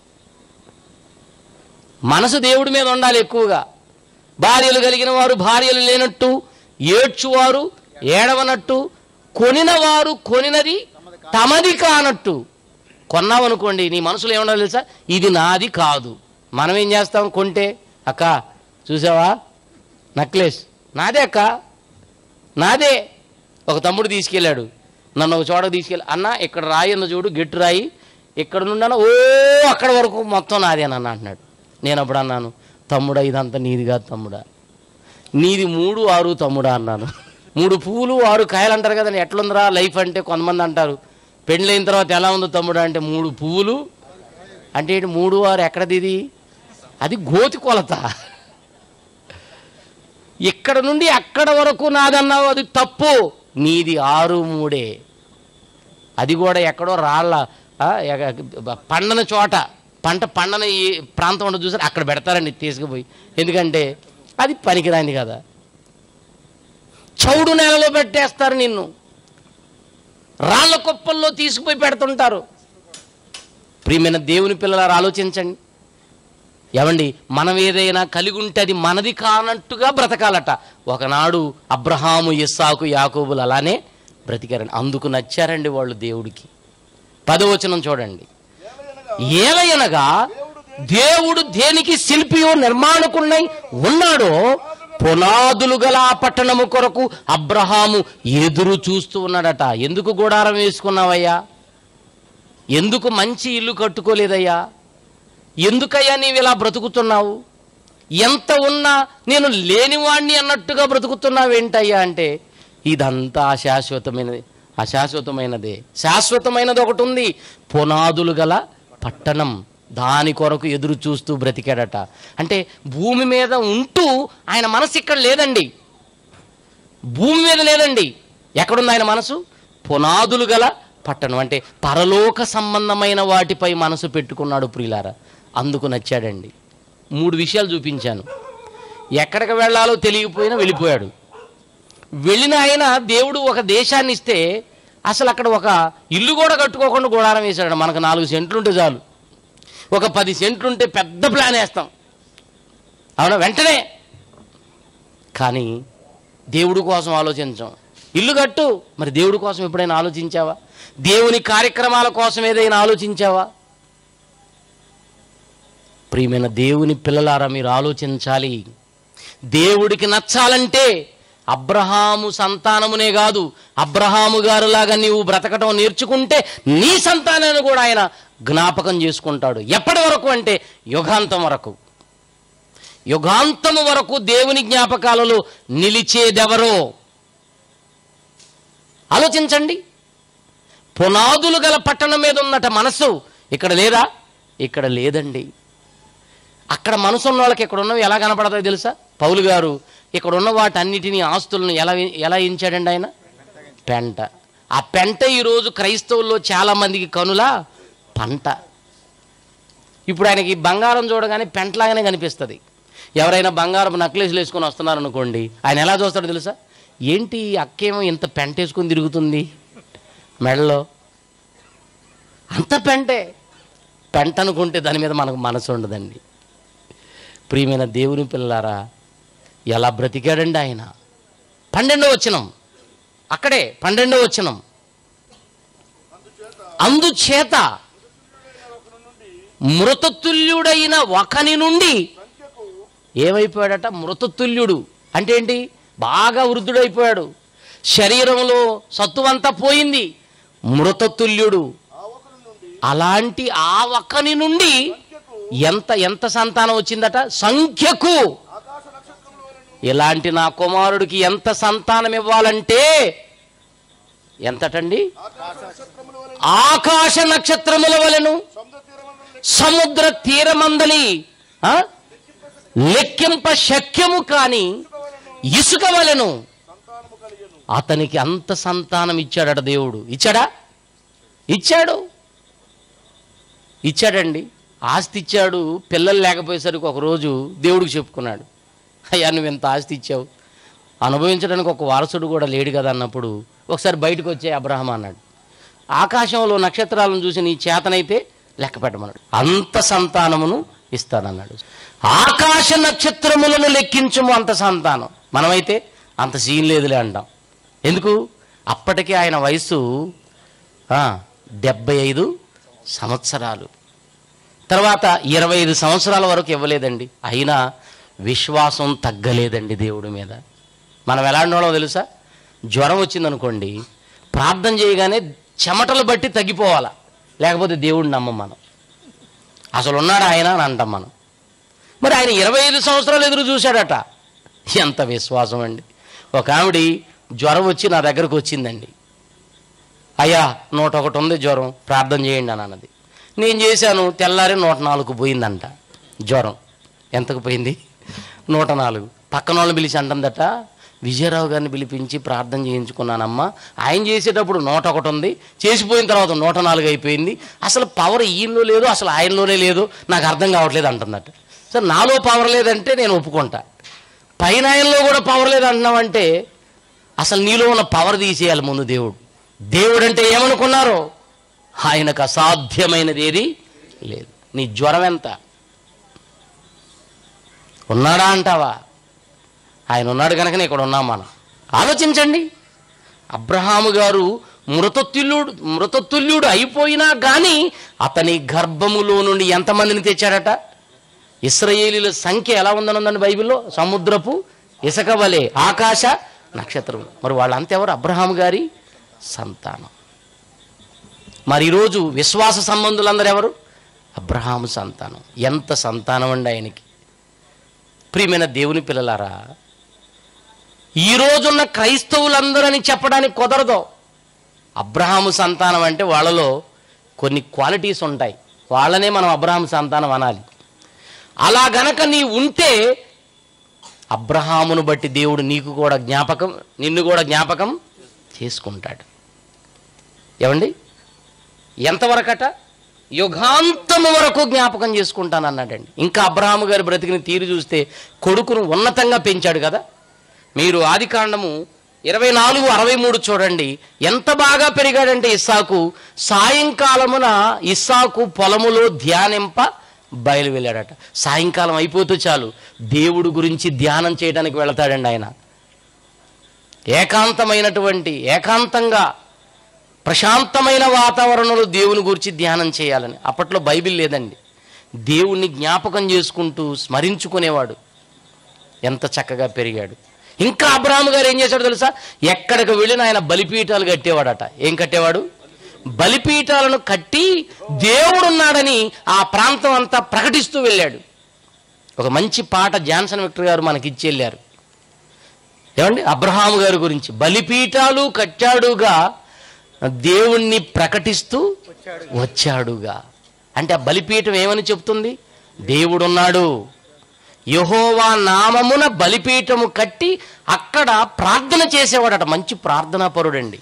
మనసు దేవుడి మీద ఉండాలి ఎక్కువగా భార్యలు కలిగిన వారు భార్యలు లేనట్టు ఏడ్చువారు ఏడవనట్టు కొనినవారు కొనినది తమది కానట్టు కొన్నావనుకోండి నీ మనసులో ఏమన్నా తెలుసా ఇది నాది కాదు మనం ఏం చేస్తాం కొంటే అక్క చూసావా నక్లెస్ నాదే అక్క నాదే ఒక తమ్ముడు తీసుకెళ్ళాడు నన్ను ఒక చోటకు తీసుకెళ్ళి అన్న ఇక్కడ రాయి అన్న చూడు గెట్టు రాయి ఇక్కడ నుండి ఓ అక్కడ వరకు మొత్తం నాదే అని అంటున్నాడు నేను అప్పుడు అన్నాను తమ్ముడా ఇదంతా నీది కాదు తమ్ముడా నీది మూడు ఆరు తమ్ముడా అన్నాను మూడు పువ్వులు ఆరు కాయలు అంటారు కదండి ఎట్లుందిరా లైఫ్ అంటే కొంతమంది అంటారు పెళ్ళైన తర్వాత ఎలా ఉందో తమ్ముడా అంటే మూడు పువ్వులు అంటే ఏంటి మూడు ఆరు ఎక్కడది ఇది అది గోతి కొలత ఇక్కడ నుండి అక్కడ వరకు నాదన్నావు అది తప్పు నీది ఆరు మూడే అది కూడా ఎక్కడో రాళ్ళ ఆ, ఎగ- పండని చోట పంట పండని ఈ ప్రాంతం ఉండదు చూసారు అక్కడ పెడతారండి తీసుకుపోయి ఎందుకంటే అది పనికిరాంది కదా చౌడు నేలలో పెట్టేస్తారు నిన్ను రాళ్ళ కుప్పల్లో తీసుకుపోయి పెడుతుంటారు ప్రియమైన దేవుని పిల్లలారు ఆలోచించండి ఏమండి మనం ఏదైనా కలిగి ఉంటే అది మనది కానట్టుగా బ్రతకాలట ఒకనాడు అబ్రహాము ఇస్సాకు యాకోబులు అలానే బ్రతికారండి అందుకు నచ్చారండి వాళ్ళు దేవుడికి పదవచనం చూడండి ఏలయనగా దేవుడు దేనికి శిల్పియో నిర్మాణకున్నై ఉన్నాడో పునాదులు గల ఆ పట్టణము కొరకు అబ్రహాము ఎదురు చూస్తూ ఉన్నాడట ఎందుకు గుడారం వేసుకున్నావయ్యా ఎందుకు మంచి ఇల్లు కట్టుకోలేదయ్యా ఎందుకయ్యా నీవు ఇలా బ్రతుకుతున్నావు ఎంత ఉన్నా నేను లేనివాణ్ణి అన్నట్టుగా బ్రతుకుతున్నావేంటయ్యా అంటే ఇదంతా అశాశ్వతమైనది అశాశ్వతమైనదే శాశ్వతమైనది ఒకటి ఉంది పునాదులు గల పట్టణం దాని కొరకు ఎదురు చూస్తూ బ్రతికాడట అంటే భూమి మీద ఉంటూ ఆయన మనసు ఇక్కడ లేదండి భూమి మీద లేదండి ఎక్కడుంది ఆయన మనసు పునాదులు గల పట్టణం అంటే పరలోక సంబంధమైన వాటిపై మనసు పెట్టుకున్నాడు ప్రియులారా అందుకు నచ్చాడండి మూడు విషయాలు చూపించాను ఎక్కడికి వెళ్ళాలో తెలియకపోయినా వెళ్ళిపోయాడు వెళ్ళిన ఆయన దేవుడు ఒక దేశాన్ని ఇస్తే అసలు అక్కడ ఒక ఇల్లు కూడా కట్టుకోకుండా గుడారం వేశాడు మనకు నాలుగు సెంట్లు ఉంటే చాలు ఒక పది సెంట్లు ఉంటే పెద్ద ప్లాన్ వేస్తాం అవునా వెంటనే కానీ దేవుడి కోసం ఆలోచించాం ఇల్లు కట్టు మరి దేవుడి కోసం ఎప్పుడైనా ఆలోచించావా దేవుని కార్యక్రమాల కోసం ఏదైనా ఆలోచించావా ప్రియమైన దేవుని పిల్లలారా మీరు ఆలోచించాలి దేవుడికి నచ్చాలంటే అబ్రహాము సంతానమునే కాదు అబ్రహాము గారులాగా నీవు బ్రతకటం నేర్చుకుంటే నీ సంతానాన్ని కూడా ఆయన జ్ఞాపకం చేసుకుంటాడు ఎప్పటి వరకు అంటే యుగాంతం వరకు యుగాంతము వరకు దేవుని జ్ఞాపకాలలో నిలిచేదెవరో ఆలోచించండి పునాదులు గల పట్టణం మీద ఉన్నట మనసు ఇక్కడ లేదా ఇక్కడ లేదండి అక్కడ మనసు ఉన్న వాళ్ళకి ఇక్కడ ఉన్నవి ఎలా కనపడతాయో తెలుసా పౌలు గారు ఇక్కడ ఉన్న వాటన్నిటినీ ఆస్తులను ఎలా ఎలా ఎంచాడండి ఆయన పెంట ఆ పెంట ఈరోజు క్రైస్తవుల్లో చాలా మందికి కనుల పంట ఇప్పుడు ఆయనకి బంగారం చూడగానే పెంటలాగానే కనిపిస్తుంది ఎవరైనా బంగారం నక్లెస్లు వేసుకొని వస్తున్నారనుకోండి ఆయన ఎలా చూస్తాడో తెలుసా ఏంటి ఈ అక్కేమో ఇంత పెంట వేసుకొని తిరుగుతుంది మెడలో అంత పెంటే పెంట అనుకుంటే దాని మీద మనకు మనసు ఉండదండి ప్రియమైన దేవుని పిల్లలారా ఎలా బ్రతికాడండి ఆయన పన్నెండో వచనం అక్కడే పన్నెండో వచనం అందుచేత మృతతుల్యుడైన ఒకని నుండి ఏమైపోయాడట మృతతుల్యుడు అంటే ఏంటి బాగా వృద్ధుడైపోయాడు శరీరంలో సత్తువంతా పోయింది మృతతుల్యుడు అలాంటి ఆ ఒక్కని నుండి ఎంత ఎంత సంతానం వచ్చిందట సంఖ్యకు ఇలాంటి నా కుమారుడికి ఎంత సంతానం ఇవ్వాలంటే ఎంతటండి ఆకాశ నక్షత్రముల వలెను సముద్ర తీరమందలి ఆ? లెక్కింప శక్యము కాని ఇసుక వలెను అతనికి అంత సంతానం ఇచ్చాడట దేవుడు ఇచ్చాడా ఇచ్చాడు ఇచ్చాడండి ఆస్తి ఇచ్చాడు పిల్లలు లేకపోయేసరికి ఒకరోజు దేవుడికి చెప్పుకున్నాడు అయ్యా నువ్వు ఎంత ఆస్తి ఇచ్చావు అనుభవించడానికి ఒక వారసుడు కూడా లేడు కదా అన్నప్పుడు ఒకసారి బయటకు వచ్చే అబ్రహం అన్నాడు ఆకాశంలో నక్షత్రాలను చూసి నీ చేతనైతే లెక్క పెట్టమన్నాడు అంత సంతానమును ఇస్తానన్నాడు ఆకాశ నక్షత్రములను లెక్కించము అంత సంతానం మనమైతే అంత సీన్ లేదులే అంటాం ఎందుకు అప్పటికే ఆయన వయసు ఆ, డెబ్బై ఐదు సంవత్సరాలు తర్వాత ఇరవై ఐదు సంవత్సరాల వరకు ఇవ్వలేదండి అయినా విశ్వాసం తగ్గలేదండి దేవుడి మీద మనం ఎలాంటి వాళ్ళో తెలుసా జ్వరం వచ్చిందనుకోండి ప్రార్థన చేయగానే చెమటలు బట్టి తగ్గిపోవాలా లేకపోతే దేవుడిని నమ్మం మనం అసలు ఉన్నాడు ఆయన అని అంటాం మనం మరి ఆయన ఇరవై ఐదు సంవత్సరాలు ఎదురు చూశాడట ఎంత విశ్వాసం అండి ఒక ఆవిడ జ్వరం వచ్చి నా దగ్గరకు వచ్చిందండి అయ్యా నూట ఒకటి ఉంది జ్వరం ప్రార్థన చేయండి అని అన్నది నేను చేశాను తెల్లారి నూట నాలుగు పోయిందంట జ్వరం ఎంతకు పోయింది నూట నాలుగు పక్కన వాళ్ళని పిలిచి అంటుందట విజయరావు గారిని పిలిపించి ప్రార్థన చేయించుకున్నానమ్మా ఆయన చేసేటప్పుడు నూట ఒకటి ఉంది చేసిపోయిన తర్వాత నూట నాలుగు అయిపోయింది అసలు పవర్ ఈయనలో లేదు అసలు ఆయనలోనే లేదు నాకు అర్థం కావట్లేదు అంటుందట సార్ నాలో పవర్ లేదంటే నేను ఒప్పుకుంటా పైన ఆయనలో కూడా పవర్ లేదు అంటున్నావంటే అసలు నీలో ఉన్న పవర్ తీసేయాలి ముందు దేవుడు దేవుడు అంటే ఏమనుకున్నారో ఆయనకు అసాధ్యమైనది ఏది లేదు నీ జ్వరం ఎంత ఉన్నాడా అంటావా ఆయన ఉన్నాడు కనుకనే ఇక్కడ ఉన్నాం మనం ఆలోచించండి అబ్రహాము గారు మృతతుల్యుడు మృతతుల్యుడు అయిపోయినా కానీ అతని గర్భములో నుండి ఎంతమందిని తెచ్చాడట ఇస్రాయేలీల సంఖ్య ఎలా ఉందనుందండి బైబిల్లో సముద్రపు ఇసుక వలె ఆకాశ నక్షత్రం మరి వాళ్ళంతా ఎవరు అబ్రహాం గారి సంతానం మరి ఈరోజు విశ్వాస సంబంధులందరూ ఎవరు అబ్రహాము సంతానం ఎంత సంతానం అండి ఆయనకి ప్రియమైన దేవుని పిల్లలారా ఈ రోజున్న క్రైస్తవులందరని చెప్పడానికి కుదరదు అబ్రహాము సంతానం అంటే వాళ్ళలో కొన్ని క్వాలిటీస్ ఉంటాయి వాళ్ళనే మనం అబ్రహాం సంతానం అనాలి అలా గనక నీ ఉంటే అబ్రహామును బట్టి దేవుడు నీకు కూడా జ్ఞాపకం నిన్ను కూడా జ్ఞాపకం చేసుకుంటాడు ఏమండి ఎంతవరకట యుగాంతము వరకు జ్ఞాపకం చేసుకుంటాను అన్నాడండి ఇంకా అబ్రహాము గారి బ్రతికిన తీరు చూస్తే కొడుకును ఉన్నతంగా పెంచాడు కదా మీరు ఆది కాండము ఇరవై నాలుగు అరవై మూడు చూడండి ఎంత బాగా పెరిగాడంటే ఇస్సాకు సాయంకాలమున ఇస్సాకు పొలములో ధ్యానింప బయలు వెళ్ళాడట సాయంకాలం అయిపోతే చాలు దేవుడు గురించి ధ్యానం చేయడానికి వెళతాడండి ఆయన ఏకాంతమైనటువంటి ఏకాంతంగా ప్రశాంతమైన వాతావరణంలో దేవుని గురించి ధ్యానం చేయాలని అప్పట్లో బైబిల్ లేదండి దేవుణ్ణి జ్ఞాపకం చేసుకుంటూ స్మరించుకునేవాడు ఎంత చక్కగా పెరిగాడు ఇంకా అబ్రాహం గారు ఏం చేశాడు తెలుసా ఎక్కడికి వెళ్ళిన ఆయన బలిపీఠాలు కట్టేవాడట ఏం కట్టేవాడు బలిపీఠాలను కట్టి దేవుడున్నాడని ఆ ప్రాంతం అంతా ప్రకటిస్తూ వెళ్ళాడు ఒక మంచి పాట జాన్సన్ విక్టర్ గారు మనకి ఇచ్చి వెళ్ళారు ఏమండి అబ్రహాము గారి గురించి బలిపీఠాలు కట్టాడుగా దేవుణ్ణి ప్రకటిస్తూ వచ్చాడుగా అంటే ఆ బలిపీఠం ఏమని చెప్తుంది దేవుడున్నాడు యహోవా నామమున బలిపీఠము కట్టి అక్కడ ప్రార్థన చేసేవాడట మంచి ప్రార్థనా పరుడండి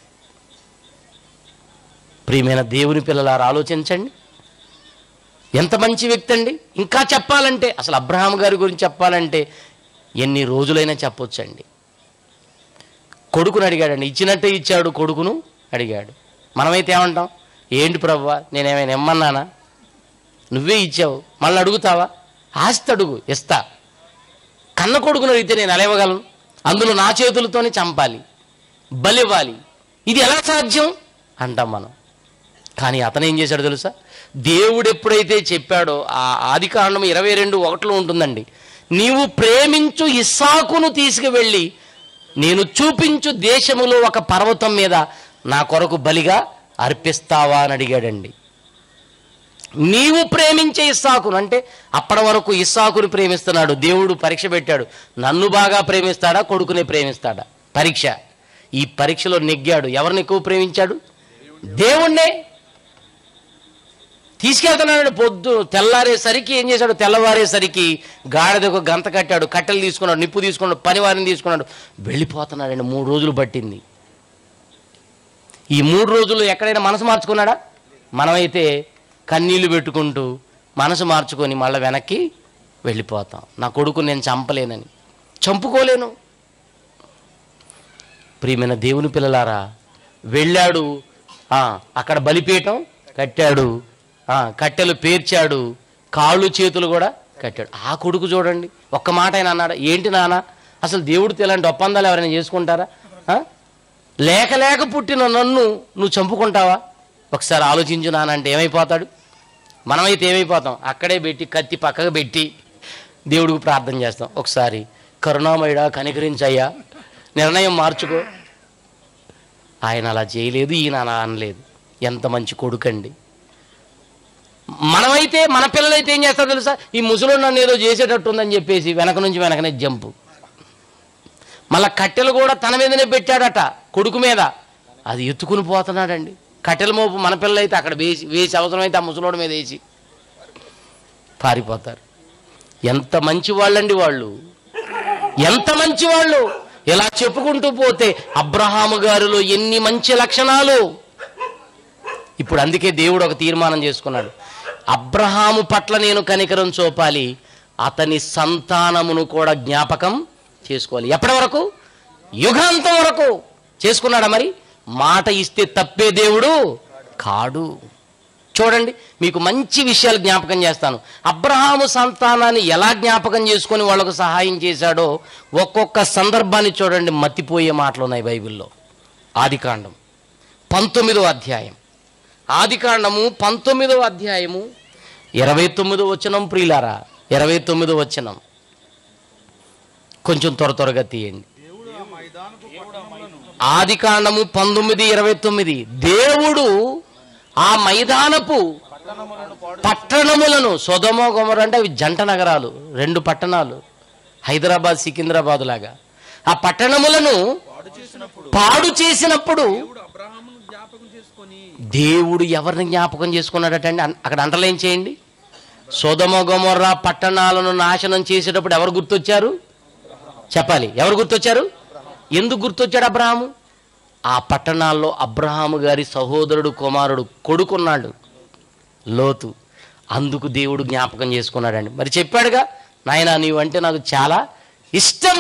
ప్రియమైన దేవుని పిల్లలారా ఆలోచించండి ఎంత మంచి వ్యక్తి అండి ఇంకా చెప్పాలంటే అసలు అబ్రహాం గారి గురించి చెప్పాలంటే ఎన్ని రోజులైనా చెప్పొచ్చండి కొడుకును అడిగాడండి ఇచ్చినట్టే ఇచ్చాడు కొడుకును అడిగాడు మనమైతే ఏమంటాం ఏంటి ప్రవ్వా నేనేమైనా ఇమ్మన్నానా నువ్వే ఇచ్చావు మళ్ళీ అడుగుతావా ఆస్తి అడుగు ఇస్తా కన్న కొడుకును అడిగితే నేను ఎలా ఇవ్వగలను అందులో నా చేతులతోనే చంపాలి బలివ్వాలి ఇది ఎలా సాధ్యం అంటాం మనం కానీ అతను ఏం చేశాడు తెలుసా దేవుడు ఎప్పుడైతే చెప్పాడో ఆ ఆది కాండం ఇరవై రెండు ఒకటిలో ఉంటుందండి నీవు ప్రేమించు ఇస్సాకును తీసుకువెళ్ళి నేను చూపించు దేశములో ఒక పర్వతం మీద నా కొరకు బలిగా అర్పిస్తావా అని అడిగాడండి నీవు ప్రేమించే ఇస్సాకును అంటే అప్పటి వరకు ఇస్సాకుని ప్రేమిస్తున్నాడు దేవుడు పరీక్ష పెట్టాడు నన్ను బాగా ప్రేమిస్తాడా కొడుకునే ప్రేమిస్తాడా పరీక్ష ఈ పరీక్షలో నెగ్గాడు ఎవరిని ఎక్కువ ప్రేమించాడు దేవుణ్ణే తీసుకెళ్తున్నాడు పొద్దు తెల్లారేసరికి ఏం చేశాడు తెల్లవారేసరికి గాడిదకు గంత కట్టాడు కట్టెలు తీసుకున్నాడు నిప్పు తీసుకున్నాడు పనివారిని తీసుకున్నాడు వెళ్ళిపోతున్నాడండి మూడు రోజులు పట్టింది ఈ మూడు రోజులు ఎక్కడైనా మనసు మార్చుకున్నాడా మనమైతే కన్నీళ్లు పెట్టుకుంటూ మనసు మార్చుకొని మళ్ళీ వెనక్కి వెళ్ళిపోతాం నా కొడుకు నేను చంపలేనని చంపుకోలేను ప్రియమైన దేవుని పిల్లలారా వెళ్ళాడు ఆ, అక్కడ బలిపీఠం కట్టాడు ఆ, కట్టెలు పేర్చాడు కాళ్ళు చేతులు కూడా కట్టాడు ఆ కొడుకు చూడండి ఒక్క మాట ఆయన అన్నాడు ఏంటి నాన్న అసలు దేవుడితో ఇలాంటి ఒప్పందాలు ఎవరైనా చేసుకుంటారా ఆ? లేక లేక పుట్టిన నన్ను నువ్వు చంపుకుంటావా ఒకసారి ఆలోచించు నాన్న అంటే ఏమైపోతాడు మనమైతే ఏమైపోతాం అక్కడే పెట్టి కత్తి పక్కకు పెట్టి దేవుడికి ప్రార్థన చేస్తాం ఒకసారి కరుణామయుడా కనికరించయ్యా నిర్ణయం మార్చుకో ఆయన అలా చేయలేదు ఈయన అలా అనలేదు ఎంత మంచి కొడుకండి మనమైతే మన పిల్లలైతే ఏం చేస్తారో తెలుసా ఈ ముసలోడు నన్ను ఏదో చేసేటట్టు ఉందని చెప్పేసి వెనక నుంచి వెనకనే జంపు మళ్ళా కట్టెలు కూడా తన మీదనే పెట్టాడట కొడుకు మీద అది ఎత్తుకుని పోతున్నాడండి కట్టెల మోపు మన పిల్లలైతే అక్కడ వేసి వేసి అవసరమైతే ఆ ముసలోడి మీద వేసి పారిపోతారు ఎంత మంచి వాళ్ళండి వాళ్ళు ఎంత మంచి వాళ్ళు ఇలా చెప్పుకుంటూ పోతే అబ్రహాము గారిలో ఎన్ని మంచి లక్షణాలు ఇప్పుడు అందుకే దేవుడు ఒక తీర్మానం చేసుకున్నాడు అబ్రహాము పట్ల నేను కనికరం చూపాలి అతని సంతానమును కూడా జ్ఞాపకం చేసుకోవాలి ఎప్పటి వరకు యుగాంతం వరకు చేసుకున్నాడా మరి మాట ఇస్తే తప్పే దేవుడు కాడు చూడండి మీకు మంచి విషయాలు జ్ఞాపకం చేస్తాను అబ్రహాము సంతానాన్ని ఎలా జ్ఞాపకం చేసుకొని వాళ్ళకు సహాయం చేశాడో ఒక్కొక్క సందర్భాన్ని చూడండి మతిపోయే మాటలు ఉన్నాయి బైబిల్లో ఆదికాండం పంతొమ్మిదో అధ్యాయం ఆదికాండము పంతొమ్మిదో అధ్యాయము ఇరవై తొమ్మిదో వచనం ప్రియులారా ఇరవై తొమ్మిదో వచనం కొంచెం త్వర త్వరగా తీయండి ఆది కాండము పంతొమ్మిది ఇరవై తొమ్మిది దేవుడు ఆ మైదానపు పట్టణములను సొదమో గొమర అంటే అవి జంట నగరాలు రెండు పట్టణాలు హైదరాబాద్ సికింద్రాబాద్ లాగా ఆ పట్టణములను పాడు చేసినప్పుడు చేసుకొని దేవుడు ఎవరిని జ్ఞాపకం చేసుకున్నాడటండి అన్- అక్కడ అంటలేం చేయండి సోదమ గొమొర్రా పట్టణాలను నాశనం చేసేటప్పుడు ఎవరు గుర్తొచ్చారు చెప్పాలి ఎవరు గుర్తొచ్చారు ఎందుకు గుర్తొచ్చాడు అబ్రహాము ఆ పట్టణాల్లో అబ్రహాము గారి సహోదరుడు కుమారుడు కొడుకున్నాడు లోతు అందుకు దేవుడు జ్ఞాపకం చేసుకున్నాడండి మరి చెప్పాడుగా నాయనా నీవంటే నాకు చాలా ఇష్టం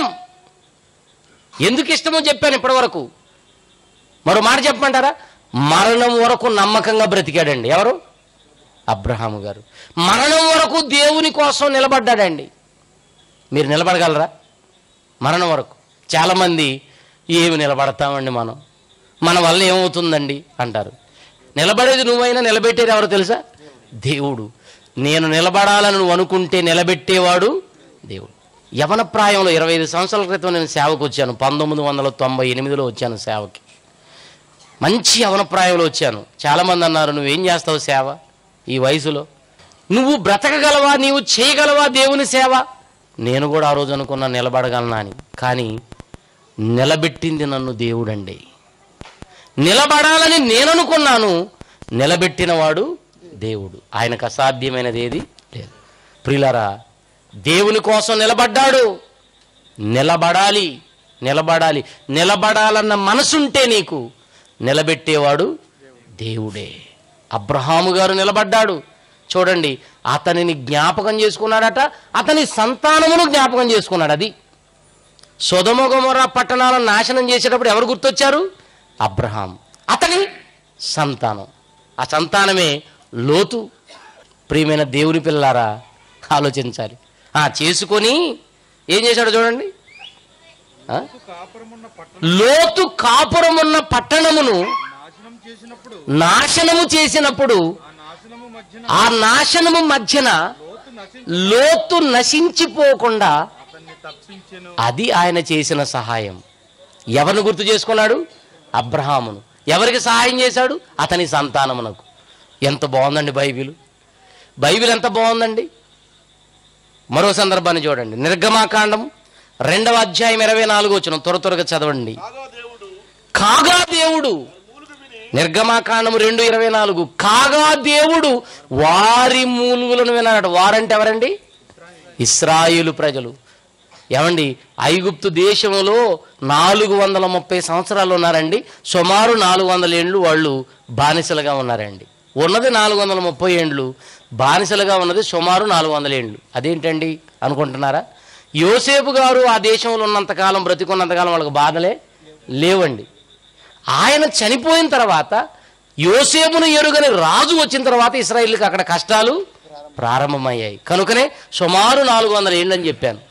ఎందుకు ఇష్టమో చెప్పాను ఇప్పటివరకు మరో మాట చెప్పమంటారా మరణం వరకు నమ్మకంగా బ్రతికాడండి ఎవరు అబ్రహాము గారు మరణం వరకు దేవుని కోసం నిలబడ్డాడండి మీరు నిలబడగలరా మరణం వరకు చాలామంది ఏమి నిలబడతామండి మనం మన వల్ల ఏమవుతుందండి అంటారు నిలబడేది నువ్వైనా నిలబెట్టేది ఎవరో తెలుసా దేవుడు నేను నిలబడాలని నువ్వు అనుకుంటే నిలబెట్టేవాడు దేవుడు యవన ప్రాయంలో ఇరవై ఐదు సంవత్సరాల క్రితం నేను సేవకు వచ్చాను పంతొమ్మిది వందల తొంభై ఎనిమిదిలో వచ్చాను సేవకి మంచి యవన ప్రాయంలో వచ్చాను చాలామంది అన్నారు నువ్వేం చేస్తావు సేవ ఈ వయసులో నువ్వు బ్రతకగలవా నీవు చేయగలవా దేవుని సేవ నేను కూడా ఆ రోజు అనుకున్నా నిలబడగలనా అని కానీ నిలబెట్టింది నన్ను దేవుడండి నిలబడాలని నేను అనుకున్నాను నిలబెట్టినవాడు దేవుడు ఆయనకు అసాధ్యమైనది ఏది లేదు ప్రియులరా దేవుని కోసం నిలబడ్డాడు నిలబడాలి నిలబడాలి నిలబడాలన్న మనసుంటే నీకు నిలబెట్టేవాడు దేవుడే అబ్రహాము గారు నిలబడ్డాడు చూడండి అతనిని జ్ఞాపకం చేసుకున్నాడట అతని సంతానమును జ్ఞాపకం చేసుకున్నాడు అది సొదమొగమొర పట్టణాలను నాశనం చేసేటప్పుడు ఎవరు గుర్తొచ్చారు అబ్రహాం అతని సంతానం ఆ సంతానమే లోతు ప్రియమైన దేవుని పిల్లారా ఆలోచించాలి ఆ చేసుకొని ఏం చేశాడో చూడండి ఆ? కాపురమున్న పట్టణం లోతు కాపురమున్న పట్టణమును నాశనం చేసినప్పుడు నాశనము చేసినప్పుడు ఆ నాశనము మధ్యన ఆ నాశనము మధ్యన లోతు నశించి లోతు నశించిపోకుండా అతన్ని తప్పించెను అది ఆయన చేసిన సహాయం ఎవరిని గుర్తు చేసుకున్నాడు అబ్రహామును ఎవరికి సహాయం చేశాడు అతని సంతానమునకు ఎంత బాగుందండి బైబిల్ బైబిల్ ఎంత బాగుందండి మరో సందర్భాన్ని చూడండి నిర్గమాకాండం రెండవ అధ్యాయం ఇరవై నాలుగు వచ్చిన త్వర త్వరగా చదవండి కాగా దేవుడు కాగా దేవుడు మూలుగు విని నిర్గమాకాండం రెండు ఇరవై నాలుగు కాగా దేవుడు వారి మూలుగులను విన్నాడు వారంటే ఎవరండి ఇస్రాయేలు ప్రజలు ఏమండి ఐగుప్తు దేశంలో నాలుగు వందల ముప్పై సంవత్సరాలు ఉన్నారండి సుమారు నాలుగు వందల ఏండ్లు వాళ్ళు బానిసలుగా ఉన్నారండి ఉన్నది నాలుగు వందల ముప్పై ఏండ్లు బానిసలుగా ఉన్నది సుమారు నాలుగు వందల ఏండ్లు అదేంటండి అనుకుంటున్నారా యోసేపు గారు ఆ దేశంలో ఉన్నంతకాలం బ్రతికున్నంతకాలం వాళ్ళకి బాధలే లేవండి ఆయన చనిపోయిన తర్వాత యోసేపును ఎరుగని రాజు వచ్చిన తర్వాత ఇస్రాయిల్కి అక్కడ కష్టాలు ప్రారంభమయ్యాయి కనుకనే సుమారు నాలుగు వందల ఏండ్లు అని చెప్పాను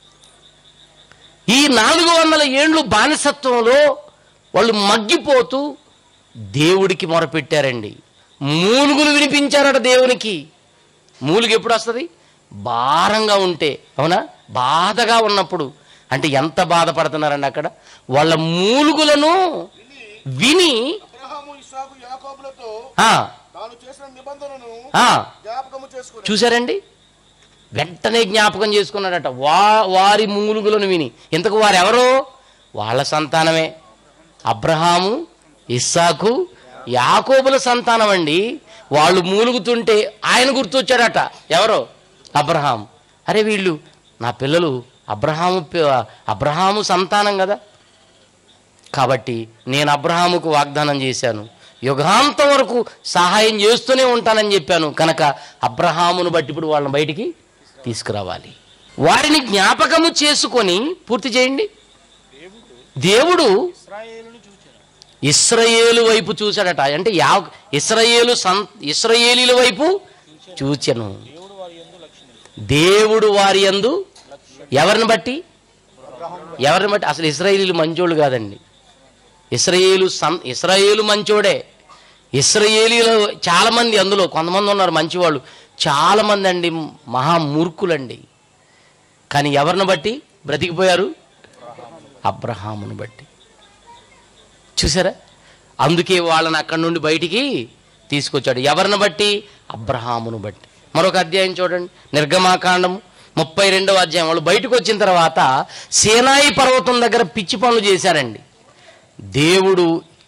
ఈ నాలుగు వందల ఏండ్లు బానిసత్వంలో వాళ్ళు మగ్గిపోతూ దేవుడికి మొరపెట్టారండి మూలుగులు వినిపించారట దేవునికి మూలుగు ఎప్పుడు వస్తుంది భారంగా ఉంటే అవునా బాధగా ఉన్నప్పుడు అంటే ఎంత బాధపడుతున్నారండి అక్కడ వాళ్ళ మూలుగులను విని అబ్రహాము ఇస్సాకు యాకోబులతో ఆ, తాను చేసిన నిబంధనను ఆ, జ్ఞాపకము చేసుకుని చూశారండి వెంటనే జ్ఞాపకం చేసుకున్నాడట వా వారి మూలుగులను విని ఇంతకు వారెవరో వాళ్ళ సంతానమే అబ్రహాము ఇస్సాకు యాకోబుల సంతానం అండి వాళ్ళు మూలుగుతుంటే ఆయన గుర్తొచ్చాడట ఎవరో అబ్రహాం అరే వీళ్ళు నా పిల్లలు అబ్రహాము పి- అబ్రహాము సంతానం కదా కాబట్టి నేను అబ్రహాముకు వాగ్దానం చేశాను యుగాంతం వరకు సహాయం చేస్తూనే ఉంటానని చెప్పాను కనుక అబ్రహామును బట్టి ఇప్పుడు వాళ్ళని బయటికి తీసుకురావాలి వారిని జ్ఞాపకము చేసుకొని పూర్తి చేయండి దేవుడు ఇస్రాయేలును చూచాను ఇస్రయేలు వైపు చూశాడట అంటే యా ఇస్రయేలు సం ఇస్రయేలీల వైపు చూచెను దేవుడు వారి ఎందు లక్ష్యం దేవుడు వారి యందు ఎవరిని బట్టి ఎవరిని బట్టి అసలు ఇస్రాయేలీలు మంచోళ్ళు కాదండి ఇస్రాయేలు సం ఇస్రాయేలు మంచోడే ఇస్రాయేలీలు చాలామంది అందులో కొంతమంది ఉన్నారు మంచివాళ్ళు చాలామంది అండి మహా మూర్ఖులండి కానీ ఎవరిని బట్టి బ్రతికిపోయారు అబ్రహామును బట్టి చూసారా అందుకే వాళ్ళని అక్కడి నుండి బయటికి తీసుకొచ్చాడు ఎవరిని బట్టి అబ్రహామును బట్టి మరొక అధ్యాయం చూడండి నిర్గమాకాండం ముప్పై రెండవ అధ్యాయం వాళ్ళు బయటకు వచ్చిన తర్వాత సేనాయి పర్వతం దగ్గర పిచ్చి పనులు చేశారండి దేవుడు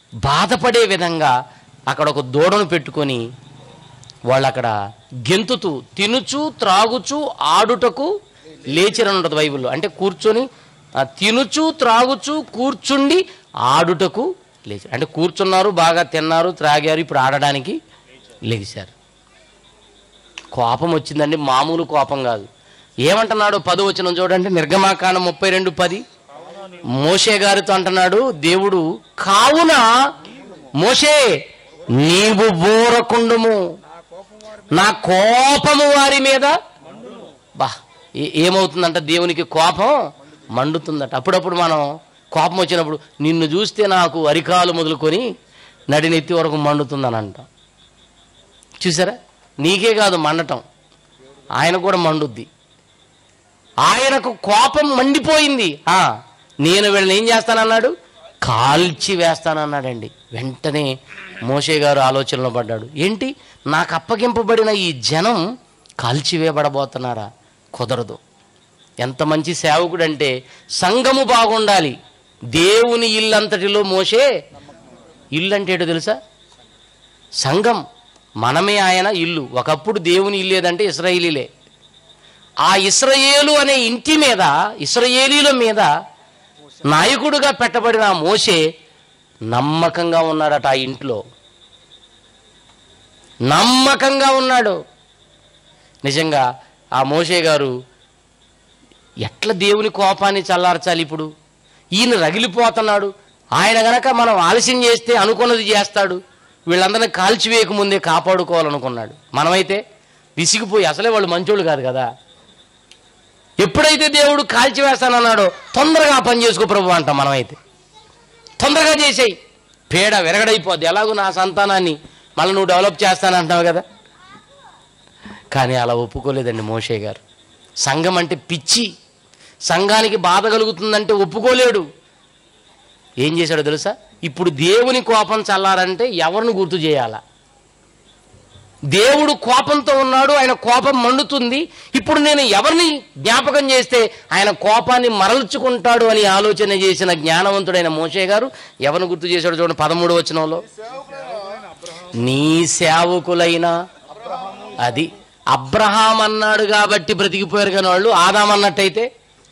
బాధపడే విధంగా అక్కడ ఒక దూడను పెట్టుకొని వాళ్ళు అక్కడ గెంతుతూ తినుచు త్రాగుచు ఆడుటకు లేచిరని ఉంటుంది బైబిల్లో అంటే కూర్చొని ఆ, తినుచు త్రాగుచు కూర్చుండి ఆడుటకు లేచి అంటే కూర్చున్నారు బాగా తిన్నారు త్రాగారు ఇప్పుడు ఆడడానికి లేచారు కోపం వచ్చిందండి మామూలు కోపం కాదు ఏమంటున్నాడు పదో వచనం చూడండి నిర్గమాకాండం ముప్పై రెండు పది మోషే గారితో అంటున్నాడు దేవుడు కావున మోషే నీవు బోరకుండుము నా కోపము వారి మీద బా ఏ- ఏమవుతుందంట దేవునికి కోపం మండుతుందట అప్పుడప్పుడు మనం కోపం వచ్చినప్పుడు నిన్ను చూస్తే నాకు అరికాలు మొదలుకొని నడినెత్తి వరకు మండుతుందని అంటాం చూసారా నీకే కాదు మండటం ఆయన కూడా మండుద్ది ఆయనకు కోపం మండిపోయింది ఆ, నేను వీళ్ళని ఏం చేస్తానన్నాడు కాల్చి వేస్తానన్నాడండి వెంటనే మోషే గారు ఆలోచనలో పడ్డాడు ఏంటి నాకు అప్పగింపబడిన ఈ జనం కాల్చివేయబడబోతున్నారా కుదరదు ఎంత మంచి సేవకుడు అంటే సంఘము బాగుండాలి దేవుని ఇల్లంతటిలో మోసే ఇల్లు అంటే ఏంటో తెలుసా సంఘం మనమే ఆయన ఇల్లు ఒకప్పుడు దేవుని ఇల్లు ఏదంటే ఇస్రాయేలీలే ఆ ఇస్రయేలు అనే ఇంటి మీద ఇస్రయేలీల మీద నాయకుడుగా పెట్టబడిన ఆ మోషే నమ్మకంగా ఉన్నాడట ఆ ఇంట్లో నమ్మకంగా ఉన్నాడు నిజంగా ఆ మోషే గారు ఎట్లా దేవుని కోపాన్ని చల్లార్చాలి ఇప్పుడు ఈయన రగిలిపోతున్నాడు ఆయన గనక మనం ఆలస్యం చేస్తే అనుకున్నది చేస్తాడు వీళ్ళందరినీ కాల్చివేయక ముందే కాపాడుకోవాలనుకున్నాడు మనమైతే విసిగిపోయి అసలే వాళ్ళు మంచోళ్ళు కాదు కదా ఎప్పుడైతే దేవుడు కాల్చివేస్తానన్నాడో తొందరగా ఆ పని చేసుకో ప్రభు అంటాం మనమైతే తొందరగా చేసేయి పేడ విరగడైపోద్ది ఎలాగో నా సంతానాన్ని మళ్ళీ నువ్వు డెవలప్ చేస్తానంటున్నావు కదా కానీ అలా ఒప్పుకోలేదండి మోషే గారు సంఘం అంటే పిచ్చి సంఘానికి బాధ కలుగుతుందంటే ఒప్పుకోలేడు ఏం చేశాడో తెలుసా ఇప్పుడు దేవుని కోపం చల్లారంటే ఎవరిని గుర్తు చేయాలా దేవుడు కోపంతో ఉన్నాడు ఆయన కోపం మండుతుంది ఇప్పుడు నేను ఎవరిని జ్ఞాపకం చేస్తే ఆయన కోపాన్ని మరల్చుకుంటాడు అని ఆలోచన చేసిన జ్ఞానవంతుడైన మోషే గారు ఎవరిని గుర్తు చేశాడు చూడండి పదమూడు వచనంలో నీ సేవకులైన అది అబ్రహాం అన్నాడు కాబట్టి బ్రతికిపోయారు కానీ వాళ్ళు ఆదాం అన్నట్టయితే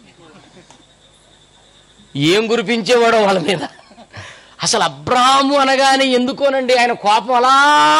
ఏం కురిపించేవాడో వాళ్ళ మీద అసలు అబ్రహాము అనగానే ఎందుకోనండి ఆయన కోపం అలా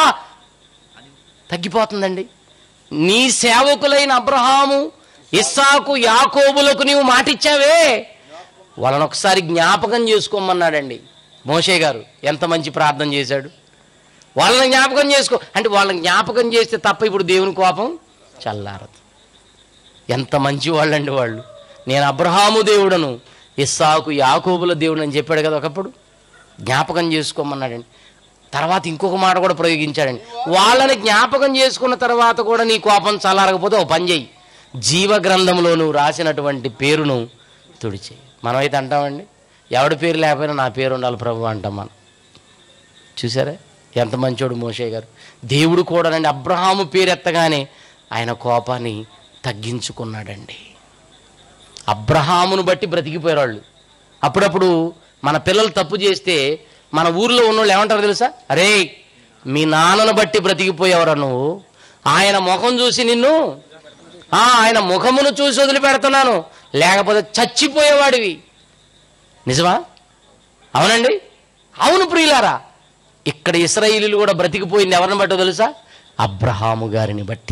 తగ్గిపోతుందండి నీ సేవకులైన అబ్రహాము ఇస్సాకు యాకోబులకు నీవు మాటిచ్చావే వాళ్ళని ఒకసారి జ్ఞాపకం చేసుకోమన్నాడండి మోషే గారు ఎంత మంచి ప్రార్థన చేశాడు వాళ్ళని జ్ఞాపకం చేసుకో అంటే వాళ్ళని జ్ఞాపకం చేస్తే తప్ప ఇప్పుడు దేవుని కోపం చల్లారదు ఎంత మంచి వాళ్ళండి వాళ్ళు నేను అబ్రహాము దేవుడను ఇస్సాకు యాకోబుల దేవుడు అని చెప్పాడు కదా ఒకప్పుడు జ్ఞాపకం చేసుకోమన్నాడండి తర్వాత ఇంకొక మాట కూడా ప్రయోగించాడండి వాళ్ళని జ్ఞాపకం చేసుకున్న తర్వాత కూడా నీ కోపం చల్లారకపోతే ఓ పని చేయి జీవ గ్రంథంలో నువ్వు రాసినటువంటి పేరును తుడిచేయి మనమైతే అంటామండి ఎవడి పేరు లేకపోయినా నా పేరు ఉండాలి ప్రభు అంటాం మనం చూసారా ఎంత మంచోడు మోషే గారు దేవుడు కూడానండి అబ్రహాము పేరు ఎత్తగానే ఆయన కోపాన్ని తగ్గించుకున్నాడండి అబ్రహామును బట్టి బ్రతికిపోయారు వాళ్ళు అప్పుడప్పుడు మన పిల్లలు తప్పు చేస్తే మన ఊర్లో ఉన్నోళ్ళు ఏమంటారు తెలుసా అరే మీ నాన్నను బట్టి బ్రతికిపోయేవరా నువ్వు ఆయన ముఖం చూసి నిన్ను ఆ, ఆయన ముఖమును చూసి వదిలిపెడుతున్నాను లేకపోతే చచ్చిపోయేవాడివి నిజమా అవునండి అవును ప్రియులారా ఇక్కడ ఇస్రాయిలీలు కూడా బ్రతికిపోయింది ఎవరిని బట్టో తెలుసా అబ్రహాము గారిని బట్టి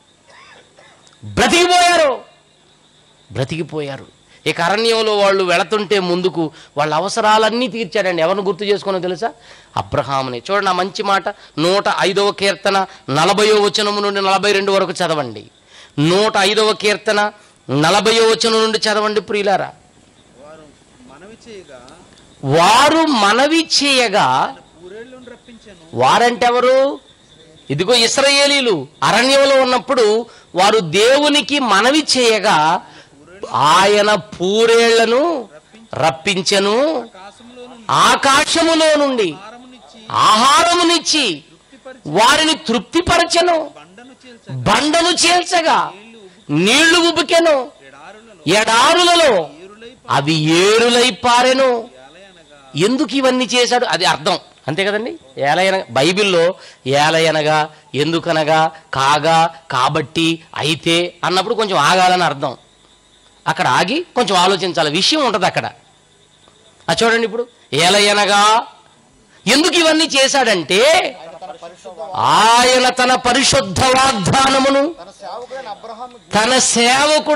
బ్రతికిపోయారు బ్రతికిపోయారు ఇక అరణ్యంలో వాళ్ళు వెళుతుంటే ముందుకు వాళ్ళ అవసరాలన్నీ తీర్చాడండి ఎవరిని గుర్తు చేసుకున్నో తెలుసా అబ్రహాముని చూడండి ఆ మంచి మాట నూట ఐదవ కీర్తన నలభయో వచనము నుండి నలభై రెండు వరకు చదవండి నూట ఐదవ కీర్తన నలభయో వచనం నుండి చదవండి ప్రియులారా వారు మనవి చేయగా వారు మనవి చేయగా ఊరేళ్ళను రప్పించాను వారంటే ఎవరు ఇదిగో ఇస్రాయేలీలు అరణ్యంలో ఉన్నప్పుడు వారు దేవునికి మనవి చేయగా ఆయన పూరేళ్లను రప్పించెను ఆకాశంలో నుండి ఆకాశములో నుండి ఆహారమునిచ్చి ఆహారమునిచ్చి తృప్తిపరిచి వారిని తృప్తిపరచెను బండను చీల్చ బండను చీల్చగా నీళ్లు ఉబికెను ఎడారులలో ఎడారులలో ఏరులై అవి ఏరులై పారెను పాలయనగా ఎందుకు ఇవన్నీ చేశాడు అది అర్థం అంతే కదండి ఏలయన బైబిల్లో ఏలయనగా ఎందుకనగా కాగా కాబట్టి అయితే అన్నప్పుడు కొంచెం ఆగాలని అర్థం అక్కడ ఆగి కొంచెం ఆలోచించాలి విషయం ఉంటుంది అక్కడ అది చూడండి ఇప్పుడు ఏలయనగా ఎందుకు ఇవన్నీ చేశాడంటే ఆయన తన పరిశుద్ధ వాగ్దానమును తన సేవకుడైన అబ్రహాం తన సేవకుడు